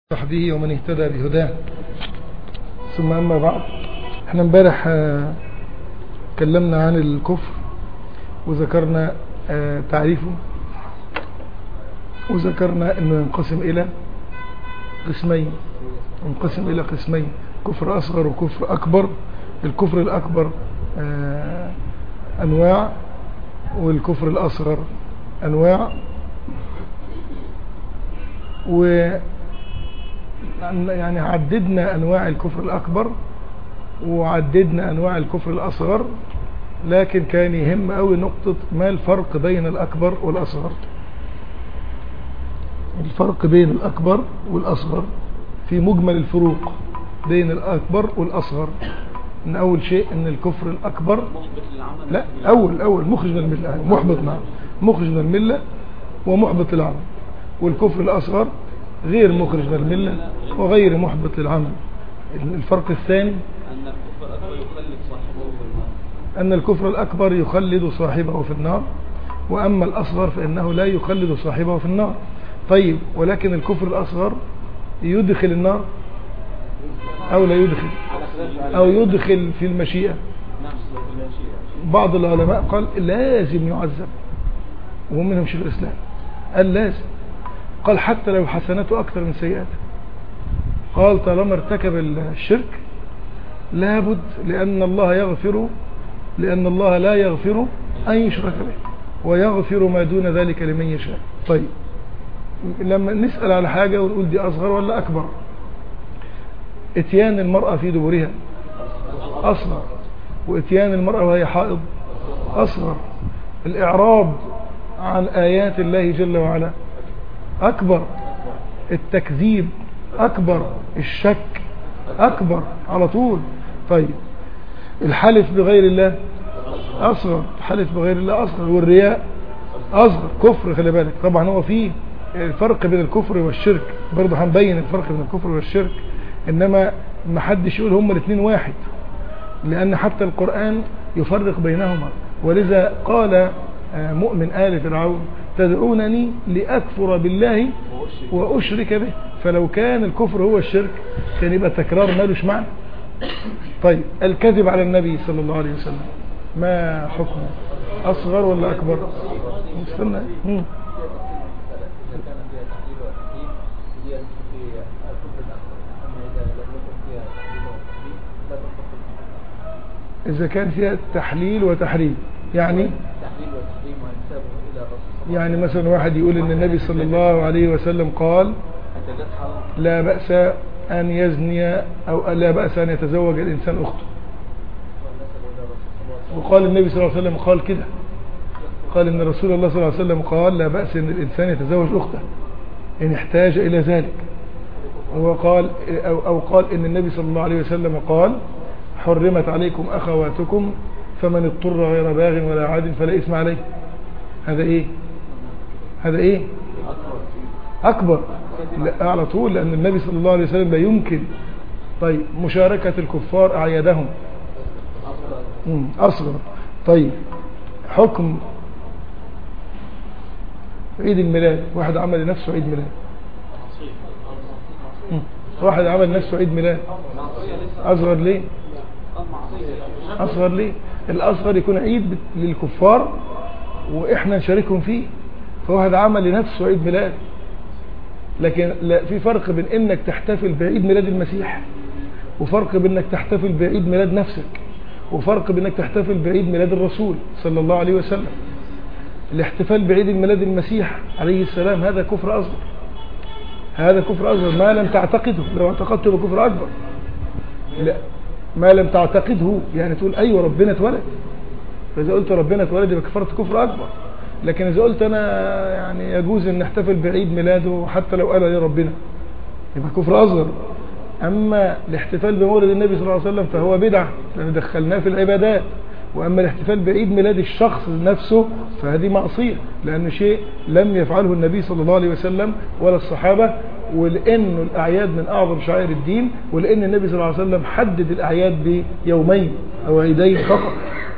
صحبه ومن اهتدى بهداه ثم أما بعد احنا امبارح آه، اتكلمنا عن الكفر وذكرنا آه، تعريفه وذكرنا انه ينقسم الى قسمين ينقسم الى قسمين كفر اصغر وكفر اكبر الكفر الاكبر آه، انواع والكفر الاصغر انواع و يعني عددنا انواع الكفر الاكبر وعددنا انواع الكفر الاصغر لكن كان يهم قوي نقطة ما الفرق بين الاكبر والاصغر الفرق بين الاكبر والاصغر في مجمل الفروق بين الاكبر والاصغر ان اول شيء ان الكفر الاكبر لا اول اول مخرج من الملة محبط نعم مخرج من الملة ومحبط للعمل والكفر الاصغر غير مخرج من الملة وغير محبط للعمل الفرق الثاني أن الكفر الأكبر يخلد صاحبه في النار أن الكفر الأكبر يخلد صاحبه في النار وأما الأصغر فإنه لا يخلد صاحبه في النار طيب ولكن الكفر الأصغر يدخل النار أو لا يدخل أو يدخل في المشيئة نفس المشيئة بعض العلماء قال لازم يعذب ومنهم شيخ الإسلام قال لازم قال حتى لو حسناته أكثر من سيئاته قال طالما ارتكب الشرك لابد لأن الله يغفر لأن الله لا يغفر أن يشرك به ويغفر ما دون ذلك لمن يشاء طيب لما نسأل على حاجة ونقول دي أصغر ولا أكبر اتيان المرأة في دبرها أصغر واتيان المرأة وهي حائض أصغر الإعراض عن آيات الله جل وعلا أكبر التكذيب أكبر الشك أكبر على طول طيب الحلف بغير الله أصغر الحلف بغير الله أصغر والرياء أصغر كفر خلي بالك طبعا هو فيه الفرق بين الكفر والشرك برضه هنبين الفرق بين الكفر والشرك إنما ما حدش يقول هما الاثنين واحد لأن حتى القرآن يفرق بينهما ولذا قال آه، مؤمن آل فرعون تدعونني لأكفر بالله وأشرك به فلو كان الكفر هو الشرك كان يبقى تكرار مالوش معنى طيب الكذب على النبي صلى الله عليه وسلم ما حكمه أصغر ولا أكبر استنى مم. إذا كان فيها تحليل وتحريم هي في الكفر الأكبر أما إذا لم يكن فيها تحليل وتحريم لا تدخل إذا كان فيها تحليل وتحريم يعني تحليل وتحريم وانسابه إلى الرسول صلى الله عليه يعني مثلا واحد يقول ان النبي صلى الله عليه وسلم قال وسلم أنت حرام لا بأس أن يزني أو لا بأس أن يتزوج الإنسان أخته والنسب إلى الرسول صلى الله عليه وسلم وقال النبي صلى الله عليه وسلم قال كده قال ان رسول الله صلى الله عليه وسلم قال لا بأس ان الانسان يتزوج اخته ان احتاج الى ذلك وقال او, أو قال ان النبي صلى الله عليه وسلم قال حرمت عليكم اخواتكم فمن اضطر غير باغ ولا عاد فلا اثم عليه هذا ايه هذا ايه اكبر لا على طول لان النبي صلى الله عليه وسلم لا يمكن طيب مشاركة الكفار اعيادهم مم، أصغر طيب حكم عيد الميلاد واحد عمل لنفسه عيد ميلاد مم، واحد عمل لنفسه عيد ميلاد أصغر ليه أصغر ليه الأصغر يكون عيد بت- للكفار وإحنا نشاركهم فيه فواحد عمل لنفسه عيد ميلاد لكن لا في فرق بين انك تحتفل بعيد ميلاد المسيح وفرق بين انك تحتفل بعيد ميلاد نفسك وفرق بين انك تحتفل بعيد ميلاد الرسول صلى الله عليه وسلم الاحتفال بعيد ميلاد المسيح عليه السلام هذا كفر اصغر هذا كفر اصغر ما لم تعتقده لو اعتقدته يبقى كفر اكبر لا ما لم تعتقده يعني تقول ايوه ربنا اتولد فاذا قلت ربنا اتولد يبقى كفرت كفر اكبر لكن اذا قلت انا يعني يجوز ان نحتفل بعيد ميلاده حتى لو قال لي ربنا يبقى كفر اصغر اما الاحتفال بمولد النبي صلى الله عليه وسلم فهو بدعه لان دخلناه في العبادات واما الاحتفال بعيد ميلاد الشخص نفسه فهذه معصيه لانه شيء لم يفعله النبي صلى الله عليه وسلم ولا الصحابه ولانه الاعياد من اعظم شعائر الدين ولان النبي صلى الله عليه وسلم حدد الاعياد بيومين او عيدين فقط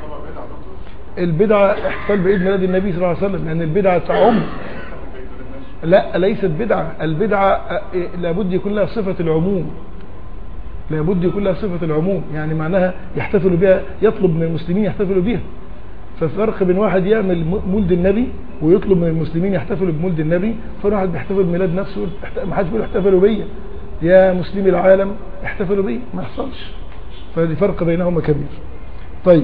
البدعه احتفال بعيد ميلاد النبي صلى الله عليه وسلم لان البدعه تعم لا ليست بدعة البدعة آه، لابد يكون لها صفة العموم لابد يكون لها صفة العموم يعني معناها يحتفلوا بها يطلب من المسلمين يحتفلوا بها ففرق بين واحد يعمل م- مولد النبي ويطلب من المسلمين يحتفلوا بمولد النبي فواحد بيحتفل بميلاد نفسه يقول ما حدش بيقول احتفلوا بيا يا مسلمي العالم احتفلوا بيا ما يحصلش فدي فرق بينهما كبير طيب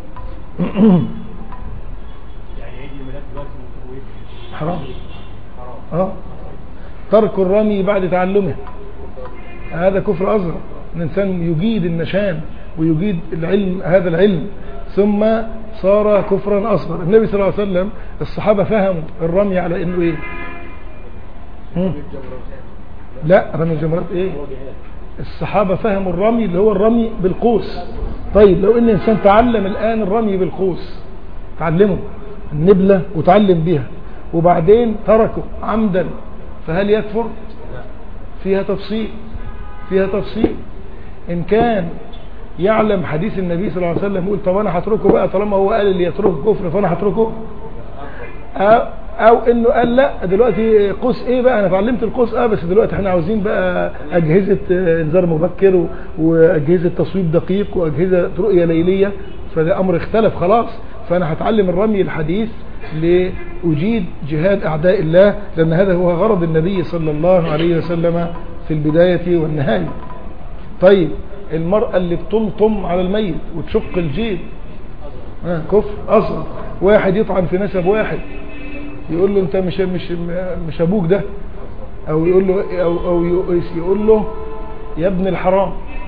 يعني عيد الميلاد دلوقتي المفروض ايه؟ حرام حرام اه ترك الرمي بعد تعلمه هذا كفر أصغر الإنسان يجيد النشان ويجيد العلم هذا العلم ثم صار كفرا أصغر النبي صلى الله عليه وسلم الصحابة فهموا الرمي على إنه إيه هم؟ لا رمي الجمرات إيه الصحابة فهموا الرمي اللي هو الرمي بالقوس طيب لو ان انسان تعلم الان الرمي بالقوس تعلمه النبلة وتعلم بها وبعدين تركه عمدا فهل يكفر فيها تفصيل فيها تفصيل ان كان يعلم حديث النبي صلى الله عليه وسلم يقول طب انا هتركه بقى طالما هو قال اللي يتركه كفر فانا هتركه أو, او انه قال لا دلوقتي قوس ايه بقى انا اتعلمت القوس اه بس دلوقتي احنا عاوزين بقى اجهزه آه، انذار مبكر و- واجهزه تصويب دقيق واجهزه رؤيه ليليه فده امر اختلف خلاص فانا هتعلم الرمي الحديث لاجيد جهاد اعداء الله لان هذا هو غرض النبي صلى الله عليه وسلم في البدايه والنهايه طيب المرأة اللي بتلطم على الميت وتشق الجيب آه كفر أصغر واحد يطعن في نسب واحد يقول له انت مش مش مش ابوك ده او يقول له او او يقول له يا ابن الحرام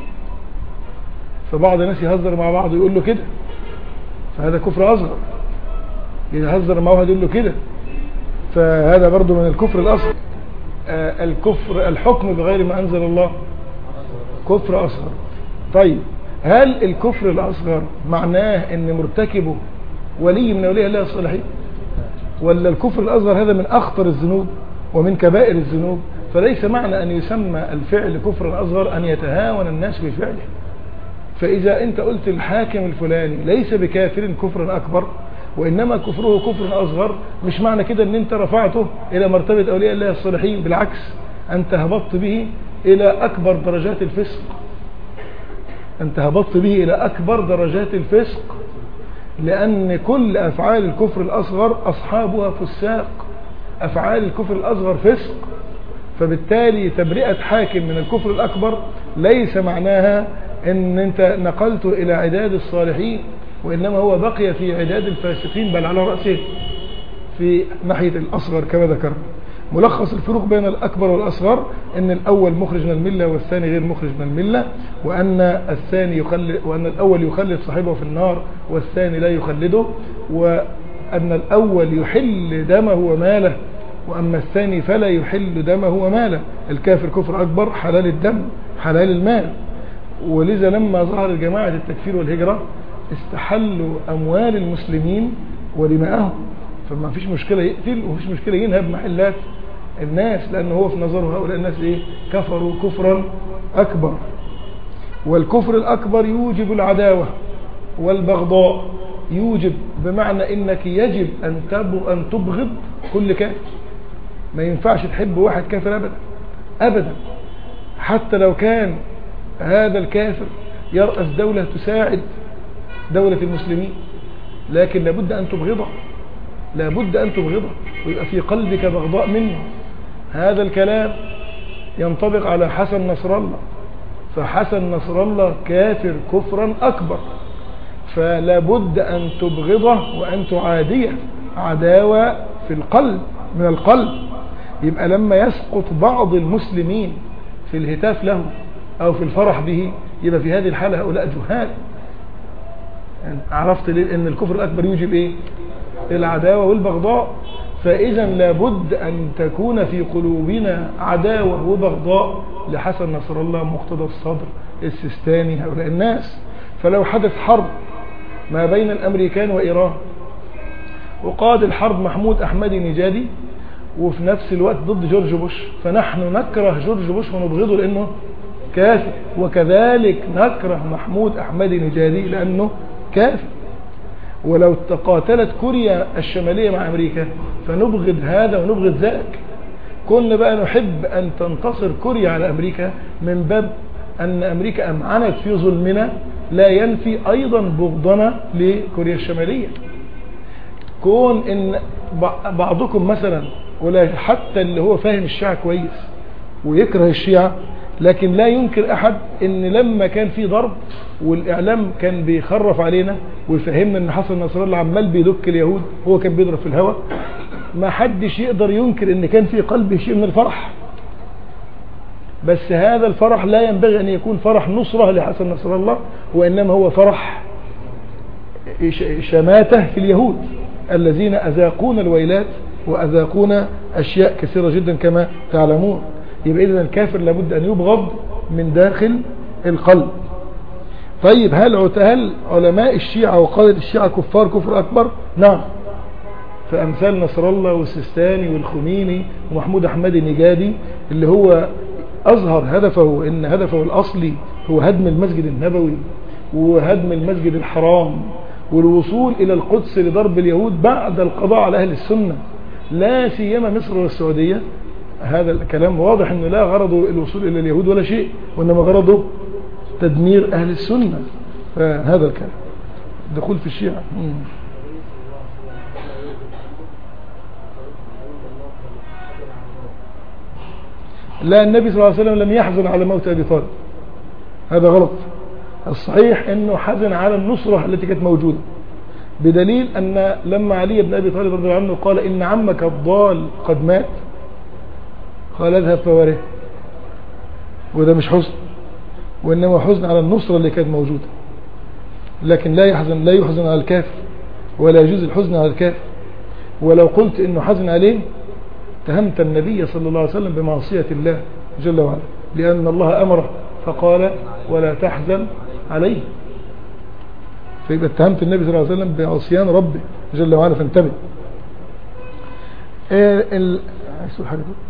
فبعض الناس يهزر مع بعض ويقول له كده فهذا كفر اصغر يهزر مع واحد يقول له كده فهذا برضو من الكفر الاصغر آه الكفر الحكم بغير ما انزل الله كفر اصغر طيب هل الكفر الاصغر معناه ان مرتكبه ولي من اولياء الله الصالحين ولا الكفر الأصغر هذا من أخطر الذنوب ومن كبائر الذنوب فليس معنى أن يسمى الفعل كفرا أصغر أن يتهاون الناس بفعله فإذا أنت قلت الحاكم الفلاني ليس بكافر كفرا أكبر وإنما كفره كفر أصغر مش معنى كده أن أنت رفعته إلى مرتبة أولياء الله الصالحين بالعكس أنت هبطت به إلى أكبر درجات الفسق أنت هبطت به إلى أكبر درجات الفسق لأن كل أفعال الكفر الأصغر أصحابها فساق أفعال الكفر الأصغر فسق فبالتالي تبرئة حاكم من الكفر الأكبر ليس معناها أن أنت نقلته إلى عداد الصالحين وإنما هو بقي في عداد الفاسقين بل على رأسه في ناحية الأصغر كما ذكرنا ملخص الفروق بين الأكبر والأصغر أن الأول مخرج من الملة والثاني غير مخرج من الملة وأن الثاني يخلد وأن الأول يخلد صاحبه في النار والثاني لا يخلده وأن الأول يحل دمه وماله وأما الثاني فلا يحل دمه وماله الكافر كفر أكبر حلال الدم حلال المال ولذا لما ظهر جماعة التكفير والهجرة استحلوا أموال المسلمين ودماءهم فما فيش مشكلة يقتل ومفيش مشكلة ينهب محلات الناس لأنه هو في نظره هؤلاء الناس إيه كفروا كفرا أكبر والكفر الأكبر يوجب العداوة والبغضاء يوجب بمعنى إنك يجب أن تب- أن تبغض كل كافر ما ينفعش تحب واحد كافر أبدا أبدا حتى لو كان هذا الكافر يرأس دولة تساعد دولة المسلمين لكن لابد أن تبغضه لابد أن تبغضه ويبقى في قلبك بغضاء منه هذا الكلام ينطبق على حسن نصر الله فحسن نصر الله كافر كفرا أكبر فلا بد أن تبغضه وأن تعاديه عداوة في القلب من القلب يبقى لما يسقط بعض المسلمين في الهتاف له أو في الفرح به يبقى في هذه الحالة هؤلاء جهال يعني عرفت ليه ان الكفر الاكبر يوجب ايه العداوه والبغضاء فاذا لابد ان تكون في قلوبنا عداوه وبغضاء لحسن نصر الله مقتدى الصدر السيستاني هؤلاء الناس فلو حدث حرب ما بين الامريكان وايران وقاد الحرب محمود احمدي نجادي وفي نفس الوقت ضد جورج بوش فنحن نكره جورج بوش ونبغضه لانه كافر وكذلك نكره محمود احمدي نجادي لانه كافر ولو تقاتلت كوريا الشمالية مع أمريكا فنبغض هذا ونبغض ذاك كنا بقى نحب أن تنتصر كوريا على أمريكا من باب أن أمريكا أمعنت في ظلمنا لا ينفي أيضا بغضنا لكوريا الشمالية كون ان بع- بعضكم مثلا ولا حتى اللي هو فاهم الشيعة كويس ويكره الشيعة لكن لا ينكر احد ان لما كان في ضرب والاعلام كان بيخرف علينا ويفهمنا ان حسن نصر الله عمال بيدك اليهود هو كان بيضرب في الهواء ما حدش يقدر ينكر ان كان في قلبه شيء من الفرح بس هذا الفرح لا ينبغي ان يكون فرح نصرة لحسن نصر الله وانما هو فرح ش- شماتة في اليهود الذين أذاقون الويلات وأذاقون أشياء كثيرة جدا كما تعلمون يبقى إذن الكافر لابد أن يبغض من داخل القلب طيب هل عت- هل علماء الشيعة وقادة الشيعة كفار كفر أكبر نعم فأمثال نصر الله والسيستاني والخميني ومحمود أحمد النجادي اللي هو أظهر هدفه إن هدفه الأصلي هو هدم المسجد النبوي وهدم المسجد الحرام والوصول إلى القدس لضرب اليهود بعد القضاء على أهل السنة لا سيما مصر والسعودية هذا الكلام واضح أنه لا غرضه الوصول إلى اليهود ولا شيء وإنما غرضه تدمير أهل السنة فهذا الكلام دخول في الشيعة مم. لا النبي صلى الله عليه وسلم لم يحزن على موت أبي طالب هذا غلط الصحيح أنه حزن على النصرة التي كانت موجودة بدليل أن لما علي بن أبي طالب رضي الله عنه قال إن عمك الضال قد مات قال اذهب فواره وده مش حزن وإنما حزن على النصرة اللي كانت موجودة لكن لا يحزن لا يحزن على الكافر ولا يجوز الحزن على الكافر ولو قلت انه حزن عليه اتهمت النبي صلى الله عليه وسلم بمعصية الله جل وعلا لأن الله أمره فقال ولا تحزن عليه فيبقى اتهمت النبي صلى الله عليه وسلم بعصيان ربه جل وعلا فانتبه ايه ال... عايز تقول حاجة تقول؟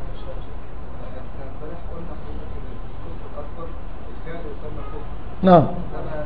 نعم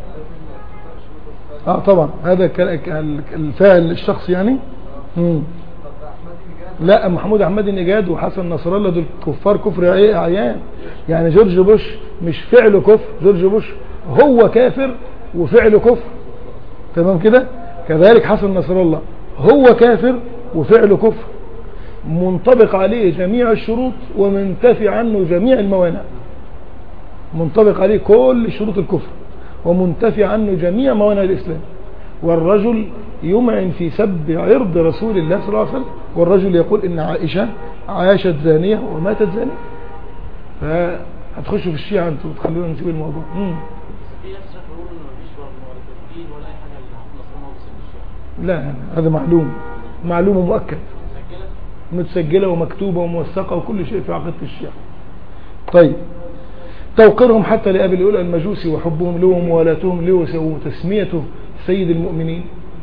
اه طبعا هذا ك- ال- الفاعل الشخص يعني مم. لا محمود احمد النجاد وحسن نصر الله دول كفار كفر عي- عيان يعني جورج بوش مش فعله كفر جورج بوش هو كافر وفعله كفر تمام كده كذلك حسن نصر الله هو كافر وفعله كفر منطبق عليه جميع الشروط ومنتفي عنه جميع الموانع منطبق عليه كل شروط الكفر ومنتفي عنه جميع موانع الإسلام والرجل يمعن في سب عرض رسول الله صلى الله عليه وسلم والرجل يقول إن عائشة عاشت زانية وماتت زانية فهتخشوا في الشيعة انتوا تخلونا نسيب الموضوع مم. في ناس يقولون ان مفيش ولا تسجيل ولا اي حاجه اللي حصل نصر الله بسبب الشيعة لا هذا معلوم معلوم ومؤكد مسجله متسجلة ومكتوبة وموثقة وكل شيء في عقيدة الشيعة طيب توقيرهم حتى لأبي الأولى المجوسي وحبهم له وموالاتهم له وتسميته سيد المؤمنين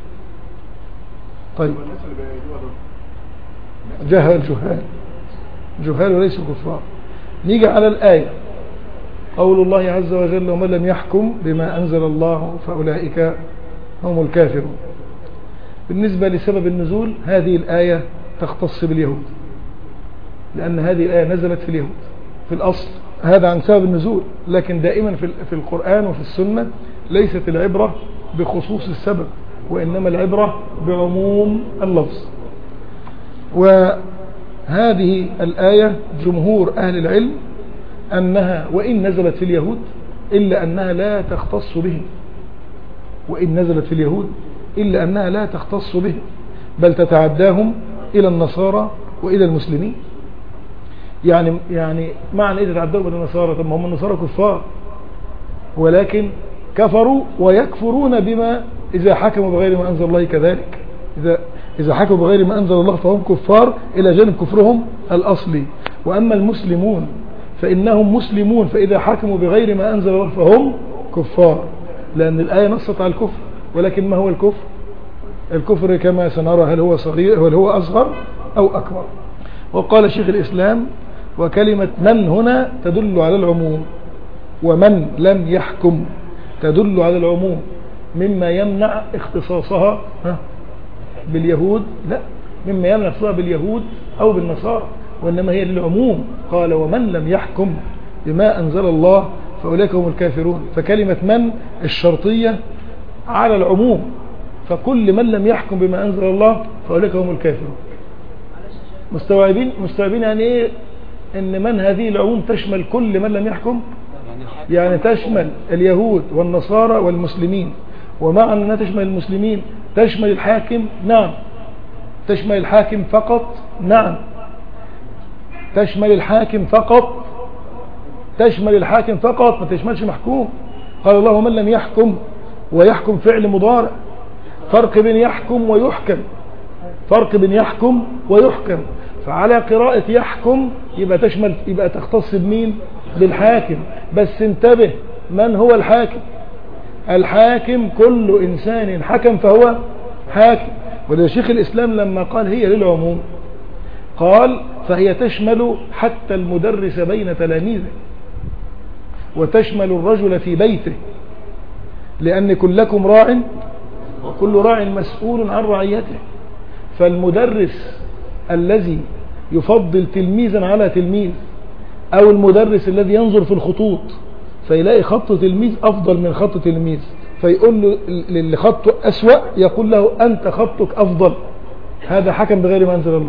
طيب الناس اللي بيقولوها دول جهل جهال جهال وليسوا كفار نيجي على الآية قول الله عز وجل ومن لم يحكم بما أنزل الله فأولئك هم الكافرون بالنسبة لسبب النزول هذه الآية تختص باليهود لأن هذه الآية نزلت في اليهود في الأصل هذا عن سبب النزول لكن دائما في في القرآن وفي السنة ليست العبرة بخصوص السبب وإنما العبرة بعموم اللفظ وهذه الآية جمهور أهل العلم أنها وإن نزلت في اليهود إلا أنها لا تختص بهم وإن نزلت في اليهود إلا أنها لا تختص بهم بل تتعداهم إلى النصارى وإلى المسلمين يعني يعني معنى إيه تتعداهم إلى النصارى طب ما هم النصارى كفار ولكن كفروا ويكفرون بما إذا حكموا بغير ما أنزل الله كذلك إذا إذا حكموا بغير ما أنزل الله فهم كفار إلى جانب كفرهم الأصلي وأما المسلمون فإنهم مسلمون فإذا حكموا بغير ما أنزل الله فهم كفار لأن الآية نصت على الكفر ولكن ما هو الكفر الكفر كما سنرى هل هو صغير هل هو أصغر أو أكبر وقال شيخ الإسلام وكلمة من هنا تدل على العموم ومن لم يحكم تدل على العموم مما يمنع اختصاصها ها، باليهود لا مما يمنع اختصاصها باليهود أو بالنصارى وإنما هي للعموم قال ومن لم يحكم بما أنزل الله فأولئك هم الكافرون فكلمة من الشرطية على العموم فكل من لم يحكم بما أنزل الله فأولئك هم الكافرون مستوعبين مستوعبين يعني ايه ان من هذه العموم تشمل كل من لم يحكم يعني تشمل اليهود والنصارى والمسلمين ومع انها تشمل المسلمين تشمل الحاكم نعم تشمل الحاكم فقط نعم تشمل الحاكم فقط تشمل الحاكم فقط ما تشملش محكوم قال الله من لم يحكم ويحكم فعل مضارع فرق بين يحكم ويحكم فرق بين يحكم ويحكم فعلى قراءة يحكم يبقى تشمل يبقى تختص بمين بالحاكم بس انتبه من هو الحاكم الحاكم كل إنسان حكم فهو حاكم ولذا شيخ الإسلام لما قال هي للعموم قال فهي تشمل حتى المدرس بين تلاميذه وتشمل الرجل في بيته لأن كلكم راع وكل راع مسؤول عن رعيته فالمدرس الذي يفضل تلميذا على تلميذ أو المدرس الذي ينظر في الخطوط فيلاقي خط تلميذ أفضل من خط تلميذ فيقول له اللي خطه أسوأ يقول له أنت خطك أفضل هذا حكم بغير ما أنزل الله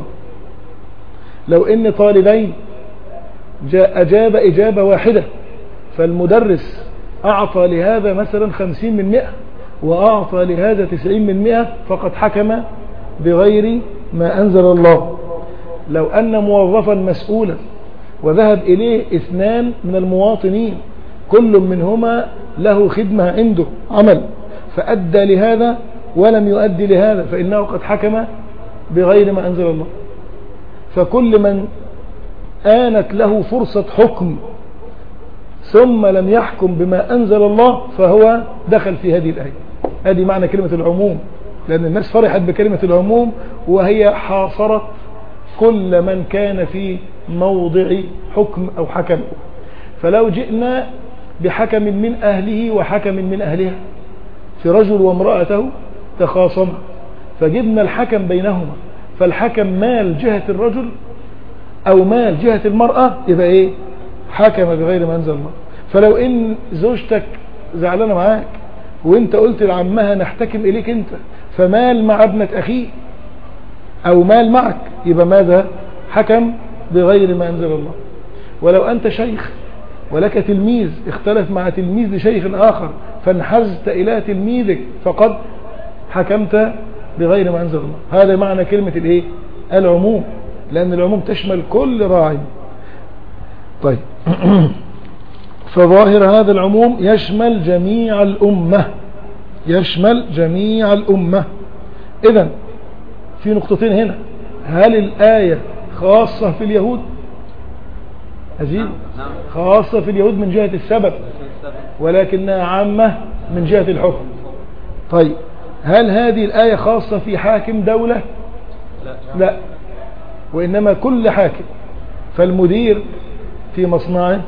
لو إن طالبين جاء أجاب إجابة واحدة فالمدرس أعطى لهذا مثلا خمسين من مئة وأعطى لهذا تسعين من مئة فقد حكم بغير ما أنزل الله لو أن موظفا مسؤولا وذهب إليه اثنان من المواطنين كل منهما له خدمة عنده عمل فأدى لهذا ولم يؤدي لهذا فإنه قد حكم بغير ما أنزل الله فكل من آنت له فرصة حكم ثم لم يحكم بما أنزل الله فهو دخل في هذه الآية هذه معنى كلمة العموم لأن الناس فرحت بكلمة العموم وهي حاصرت كل من كان في موضع حكم أو حكم فلو جئنا بحكم من أهله وحكم من أهلها في رجل وامرأته تخاصم فجبنا الحكم بينهما فالحكم مال جهة الرجل أو مال جهة المرأة يبقى إيه حكم بغير ما أنزل الله فلو إن زوجتك زعلانة معاك وانت قلت لعمها نحتكم إليك انت فمال مع ابنة أخيه أو مال معك يبقى ماذا حكم بغير ما أنزل الله ولو أنت شيخ ولك تلميذ اختلف مع تلميذ لشيخ آخر فانحزت إلى تلميذك فقد حكمت بغير ما أنزل الله هذا معنى كلمة الايه العموم لأن العموم تشمل كل راعي طيب فظاهر هذا العموم يشمل جميع الأمة يشمل جميع الأمة إذا في نقطتين هنا هل الآية خاصة في اليهود أزيد خاصة في اليهود من جهة السبب ولكنها عامة من جهة الحكم طيب هل هذه الآية خاصة في حاكم دولة لا وإنما كل حاكم فالمدير في مصنعه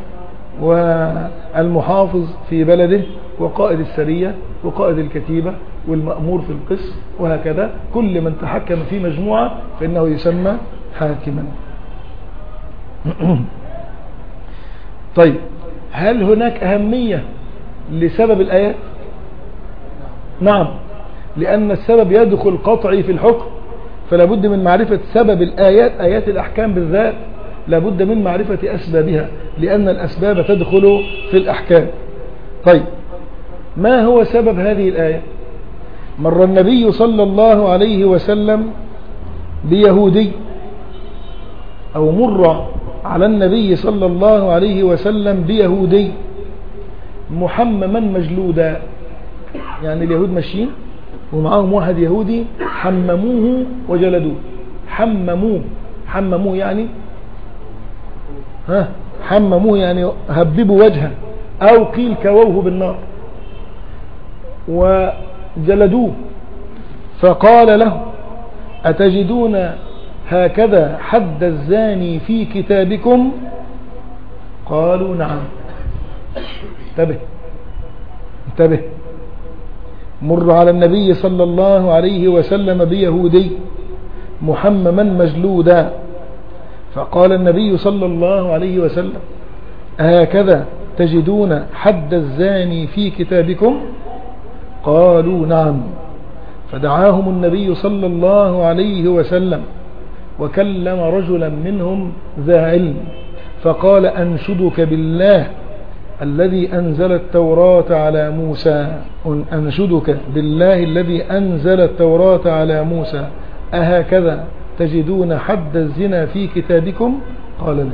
والمحافظ في بلده وقائد السرية وقائد الكتيبة والمأمور في القسم وهكذا كل من تحكم في مجموعة فإنه يسمى حاكما طيب هل هناك أهمية لسبب الآيات نعم لأن السبب يدخل قطعي في الحكم فلا بد من معرفة سبب الآيات آيات الأحكام بالذات لابد من معرفة أسبابها لأن الأسباب تدخل في الأحكام طيب ما هو سبب هذه الآية مر النبي صلى الله عليه وسلم بيهودي أو مر على النبي صلى الله عليه وسلم بيهودي محمما مجلودا يعني اليهود ماشيين ومعاهم واحد يهودي حمموه وجلدوه حمموه حمموه يعني ها حمموه يعني هببوا وجهه أو قيل كووه بالنار وجلدوه فقال له أتجدون هكذا حد الزاني في كتابكم قالوا نعم انتبه انتبه مر على النبي صلى الله عليه وسلم بيهودي محمما مجلودا فقال النبي صلى الله عليه وسلم هكذا تجدون حد الزاني في كتابكم قالوا نعم فدعاهم النبي صلى الله عليه وسلم وكلم رجلا منهم ذا علم فقال أنشدك بالله الذي أنزل التوراة على موسى أنشدك بالله الذي أنزل التوراة على موسى أهكذا تجدون حد الزنا في كتابكم قال لا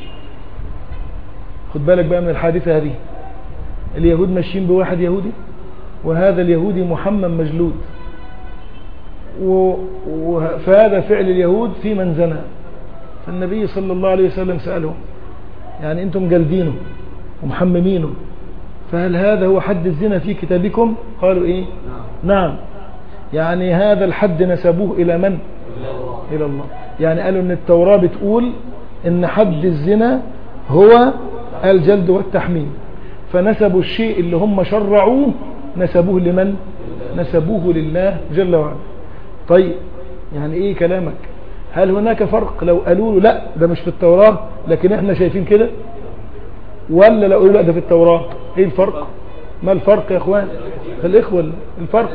خد بالك بقى من الحادثة هذه اليهود ماشيين بواحد يهودي وهذا اليهودي محمد مجلود و... و... فهذا فعل اليهود في من زنى فالنبي صلى الله عليه وسلم سألهم يعني انتم جلدينه ومحممينه فهل هذا هو حد الزنا في كتابكم قالوا ايه نعم يعني هذا الحد نسبوه الى من الى الله يعني قالوا ان التوراة بتقول ان حد الزنا هو الجلد والتحميم فنسبوا الشيء اللي هم شرعوه نسبوه لمن نسبوه لله جل وعلا طيب يعني ايه كلامك هل هناك فرق لو قالوا له لا ده مش في التوراة لكن احنا شايفين كده ولا لو قالوا لا ده في التوراة ايه الفرق ما الفرق يا اخوان الاخوة الفرق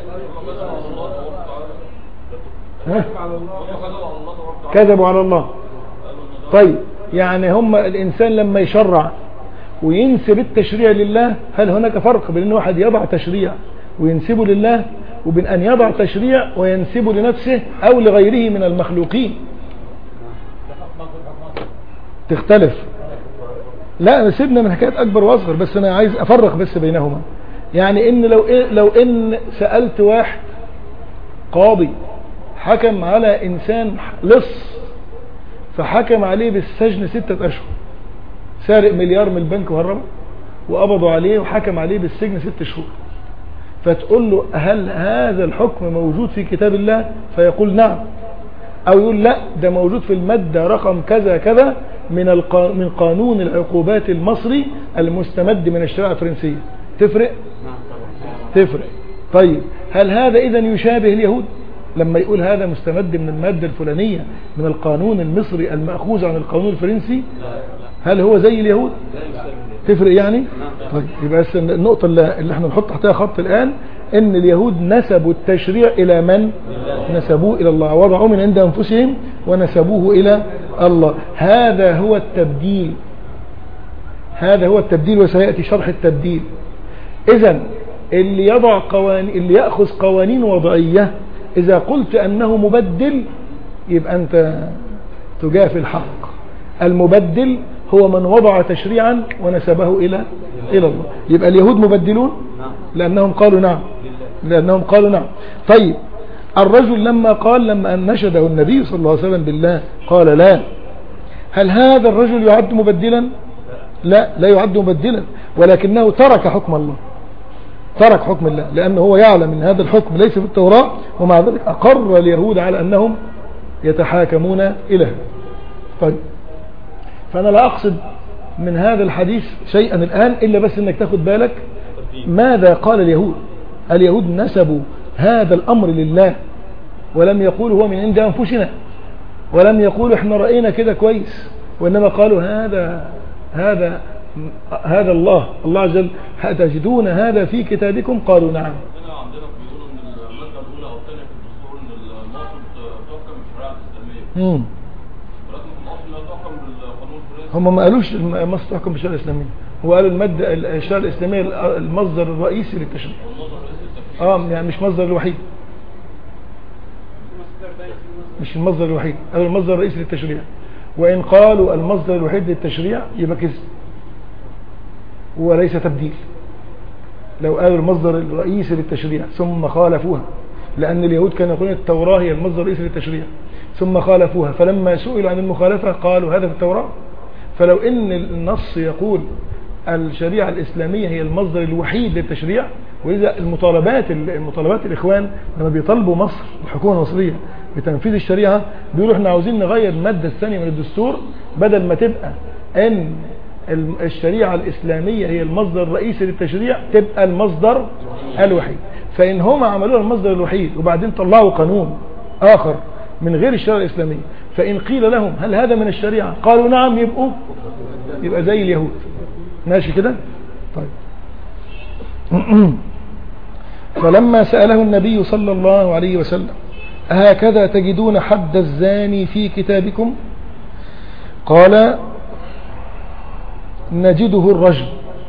ها؟ كذبوا على الله طيب يعني هم الانسان لما يشرع وينسب التشريع لله هل هناك فرق بين ان واحد يضع تشريع وينسبه لله وبين ان يضع تشريع وينسبه لنفسه او لغيره من المخلوقين تختلف لا سيبنا من حكاية اكبر واصغر بس انا عايز افرق بس بينهما يعني ان لو إيه لو ان سألت واحد قاضي حكم على انسان لص فحكم عليه بالسجن ستة اشهر سارق مليار من البنك وهربه وقبضوا عليه وحكم عليه بالسجن ست شهور فتقول له هل هذا الحكم موجود في كتاب الله فيقول نعم او يقول لا ده موجود في المادة رقم كذا كذا من القا... من قانون العقوبات المصري المستمد من الشريعة الفرنسية تفرق تفرق طيب هل هذا اذا يشابه اليهود لما يقول هذا مستمد من المادة الفلانية من القانون المصري المأخوذ عن القانون الفرنسي هل هو زي اليهود تفرق يعني طيب يبقى بس النقطة اللي اللي احنا نحط تحتها خط الآن ان اليهود نسبوا التشريع الى من نسبوه الى الله وضعوا من عند انفسهم ونسبوه الى الله هذا هو التبديل هذا هو التبديل وسيأتي شرح التبديل اذا اللي يضع قوانين اللي يأخذ قوانين وضعية اذا قلت انه مبدل يبقى انت تجافي الحق المبدل هو من وضع تشريعا ونسبه إلى إلى الله يبقى اليهود مبدلون لأنهم قالوا نعم لأنهم قالوا نعم طيب الرجل لما قال لما أن نشده النبي صلى الله عليه وسلم بالله قال لا هل هذا الرجل يعد مبدلا لا لا يعد مبدلا ولكنه ترك حكم الله ترك حكم الله لأنه هو يعلم ان هذا الحكم ليس في التوراة ومع ذلك أقر اليهود على أنهم يتحاكمون إليه طيب فأنا لا أقصد من هذا الحديث شيئا الآن إلا بس أنك تاخد بالك ماذا قال اليهود اليهود نسبوا هذا الأمر لله ولم يقولوا هو من عند أنفسنا ولم يقولوا احنا رأينا كده كويس وإنما قالوا هذا هذا هذا الله الله عز وجل تجدون هذا في كتابكم قالوا نعم هنا عندنا بيقولوا ان الماده الاولى او الثانيه في الدستور ان المصر تحكم بالشريعه الاسلاميه مم. ولكن في الاصل لا تحكم بالقانون الفرنسي هم ما قالوش مصر تحكم بالشريعة الإسلامية هو قالوا المادة الشريعة الإسلامية المصدر الرئيسي للتشريع والنظر الرئيسي التفكير اه يعني مش مصدر الوحيد مش المصدر الوحيد قالوا المصدر الرئيسي للتشريع وإن قالوا المصدر الوحيد للتشريع يبقى كذب وليس تبديل لو قالوا المصدر الرئيسي للتشريع ثم خالفوها لأن اليهود كانوا يقولون التوراة هي المصدر الرئيسي للتشريع ثم خالفوها فلما سئلوا عن المخالفة قالوا هذا في التوراة فلو ان النص يقول الشريعة الإسلامية هي المصدر الوحيد للتشريع وإذا المطالبات المطالبات الإخوان لما بيطالبوا مصر الحكومة المصرية بتنفيذ الشريعة بيقولوا احنا عاوزين نغير المادة الثانية من الدستور بدل ما تبقى ان الشريعة الإسلامية هي المصدر الرئيسي للتشريع تبقى المصدر الوحيد فإن هم عملوها المصدر الوحيد وبعدين طلعوا قانون آخر من غير الشريعة الإسلامية فإن قيل لهم هل هذا من الشريعة قالوا نعم يبقوا يبقى زي اليهود ماشي كده طيب فلما سأله النبي صلى الله عليه وسلم هكذا تجدون حد الزاني في كتابكم قال نجده الرجل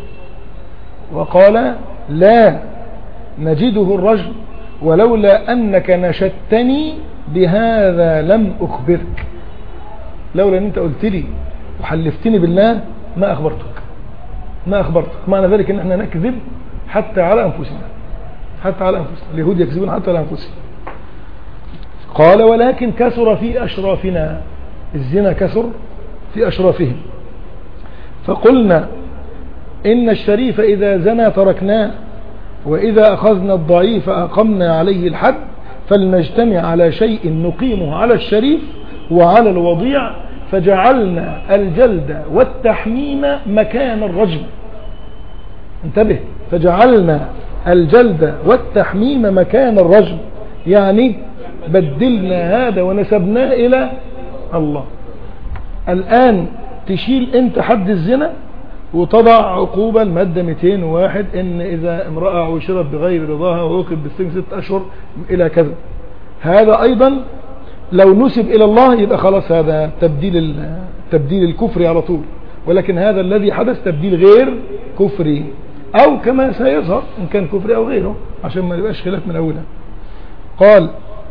وقال لا نجده الرجل ولولا أنك نشدتني بهذا لم أخبرك لولا أن أنت قلت لي وحلفتني بالله ما أخبرتك ما أخبرتك معنى ذلك أن احنا نكذب حتى على أنفسنا حتى على أنفسنا اليهود يكذبون حتى على أنفسهم قال ولكن كثر في أشرافنا الزنا كثر في أشرافهم فقلنا إن الشريف إذا زنى تركناه وإذا أخذنا الضعيف أقمنا عليه الحد فلنجتمع على شيء نقيمه على الشريف وعلى الوضيع فجعلنا الجلد والتحميم مكان الرجم انتبه فجعلنا الجلد والتحميم مكان الرجم يعني بدلنا هذا ونسبناه إلى الله الآن تشيل انت حد الزنا وتضع عقوبة المادة 201 ان اذا امرأة عشرت بغير رضاها وعوقب بالسجن ست اشهر الى كذا هذا ايضا لو نسب الى الله يبقى خلاص هذا تبديل تبديل الكفر على طول ولكن هذا الذي حدث تبديل غير كفري او كما سيظهر ان كان كفري او غيره عشان ما يبقاش خلاف من اولها قال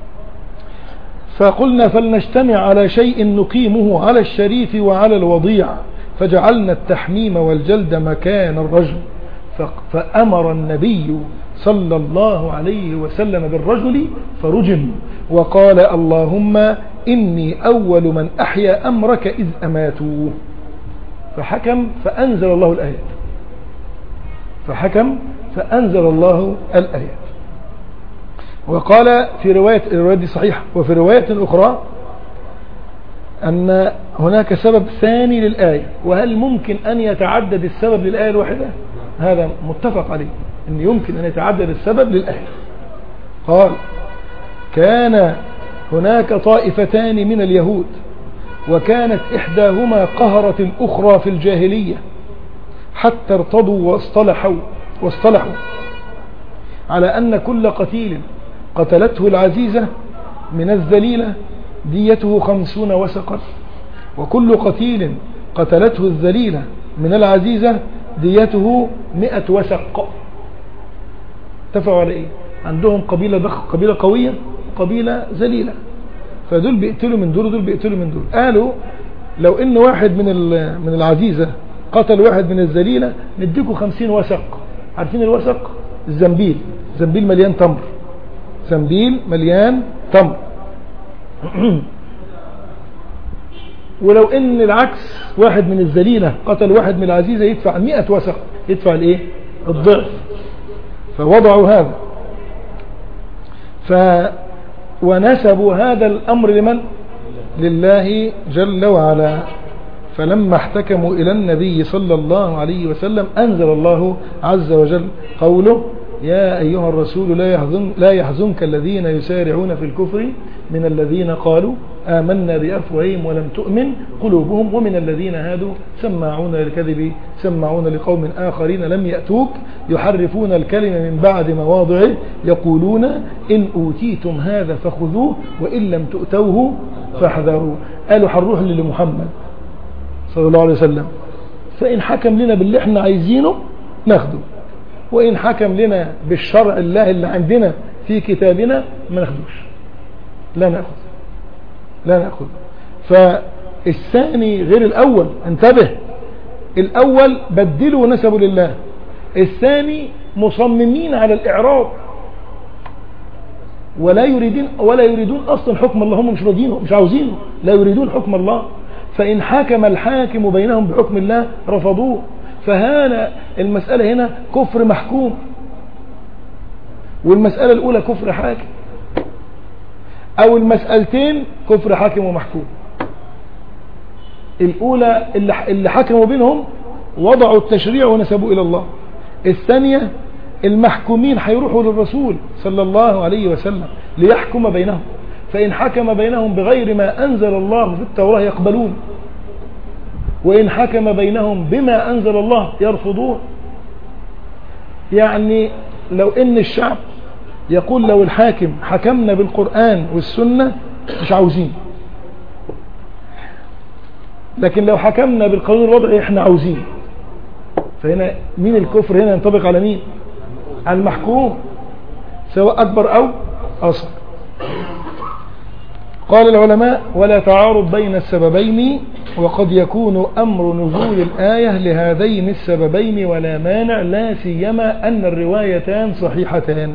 فقلنا فلنجتمع على شيء نقيمه على الشريف وعلى الوضيع فجعلنا التحميم والجلد مكان الرجل فأمر النبي صلى الله عليه وسلم بالرجل فرجم وقال اللهم إني أول من أحيا أمرك إذ أماتوه فحكم فأنزل الله الآيات فحكم فأنزل الله الآيات وقال في رواية الرواية دي صحيحة وفي رواية أخرى أن هناك سبب ثاني للآية وهل ممكن أن يتعدد السبب للآية الواحدة هذا متفق عليه أن يمكن أن يتعدد السبب للآية قال كان هناك طائفتان من اليهود وكانت إحداهما قهرت الأخرى في الجاهلية حتى ارتضوا واصطلحوا واصطلحوا على أن كل قتيل قتلته العزيزة من الذليلة ديته خمسون وسقا وكل قتيل قتلته الذليلة من العزيزة ديته مئة وسق اتفقوا على ايه عندهم قبيلة ضخ قبيلة قوية قبيلة ذليلة فدول بيقتلوا من دول ودول بيقتلوا من دول قالوا لو ان واحد من من العزيزة قتل واحد من الذليلة نديكوا خمسين وسق عارفين الوسق الزنبيل زنبيل مليان تمر زنبيل مليان تمر ولو ان العكس واحد من الذليلة قتل واحد من العزيزة يدفع مئة وسق يدفع الايه الضعف فوضعوا هذا ف ونسبوا هذا الامر لمن لله جل وعلا فلما احتكموا الى النبي صلى الله عليه وسلم انزل الله عز وجل قوله يا أيها الرسول لا, يحزن لا يحزنك الذين يسارعون في الكفر من الذين قالوا آمنا بأفواههم ولم تؤمن قلوبهم ومن الذين هادوا سماعون للكذب سماعون لقوم آخرين لم يأتوك يحرفون الكلمة من بعد مواضعه يقولون إن أوتيتم هذا فخذوه وإن لم تؤتوه فاحذروا قالوا حروح لمحمد صلى الله عليه وسلم فإن حكم لنا باللي احنا عايزينه ناخده وإن حكم لنا بالشرع الله اللي عندنا في كتابنا ما ناخدوش لا ناخذ لا ناخذ فالثاني غير الأول انتبه الأول بدلوا ونسبوا لله الثاني مصممين على الإعراض ولا يريدون ولا يريدون اصلا حكم الله هم مش راضينه مش عاوزينه لا يريدون حكم الله فإن حكم الحاكم بينهم بحكم الله رفضوه فهنا المسألة هنا كفر محكوم والمسألة الأولى كفر حاكم أو المسألتين كفر حاكم ومحكوم الأولى اللي حكموا بينهم وضعوا التشريع ونسبوا إلى الله الثانية المحكومين هيروحوا للرسول صلى الله عليه وسلم ليحكم بينهم فإن حكم بينهم بغير ما أنزل الله في التوراة يقبلون وإن حكم بينهم بما أنزل الله يرفضون يعني لو إن الشعب يقول لو الحاكم حكمنا بالقرآن والسنة مش عاوزين لكن لو حكمنا بالقانون الوضعي احنا عاوزين فهنا مين الكفر هنا ينطبق على مين على المحكوم سواء أكبر أو أصغر قال العلماء ولا تعارض بين السببين وقد يكون أمر نزول الآية لهذين السببين ولا مانع لا سيما أن الروايتان صحيحتان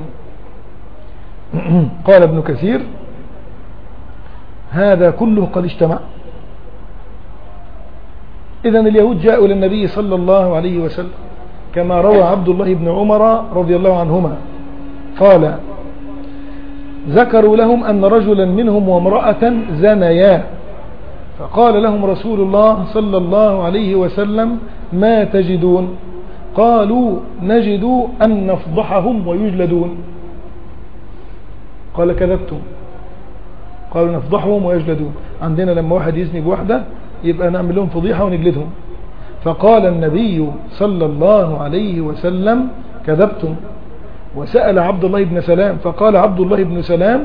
قال ابن كثير هذا كله قد اجتمع إذا اليهود جاءوا للنبي صلى الله عليه وسلم كما روى عبد الله بن عمر رضي الله عنهما قال ذكروا لهم أن رجلا منهم وامرأة زنيا فقال لهم رسول الله صلى الله عليه وسلم ما تجدون قالوا نجد أن نفضحهم ويجلدون قال كذبتم قالوا نفضحهم ويجلدون عندنا لما واحد يزني بواحدة يبقى نعمل لهم فضيحة ونجلدهم فقال النبي صلى الله عليه وسلم كذبتم وسأل عبد الله بن سلام فقال عبد الله بن سلام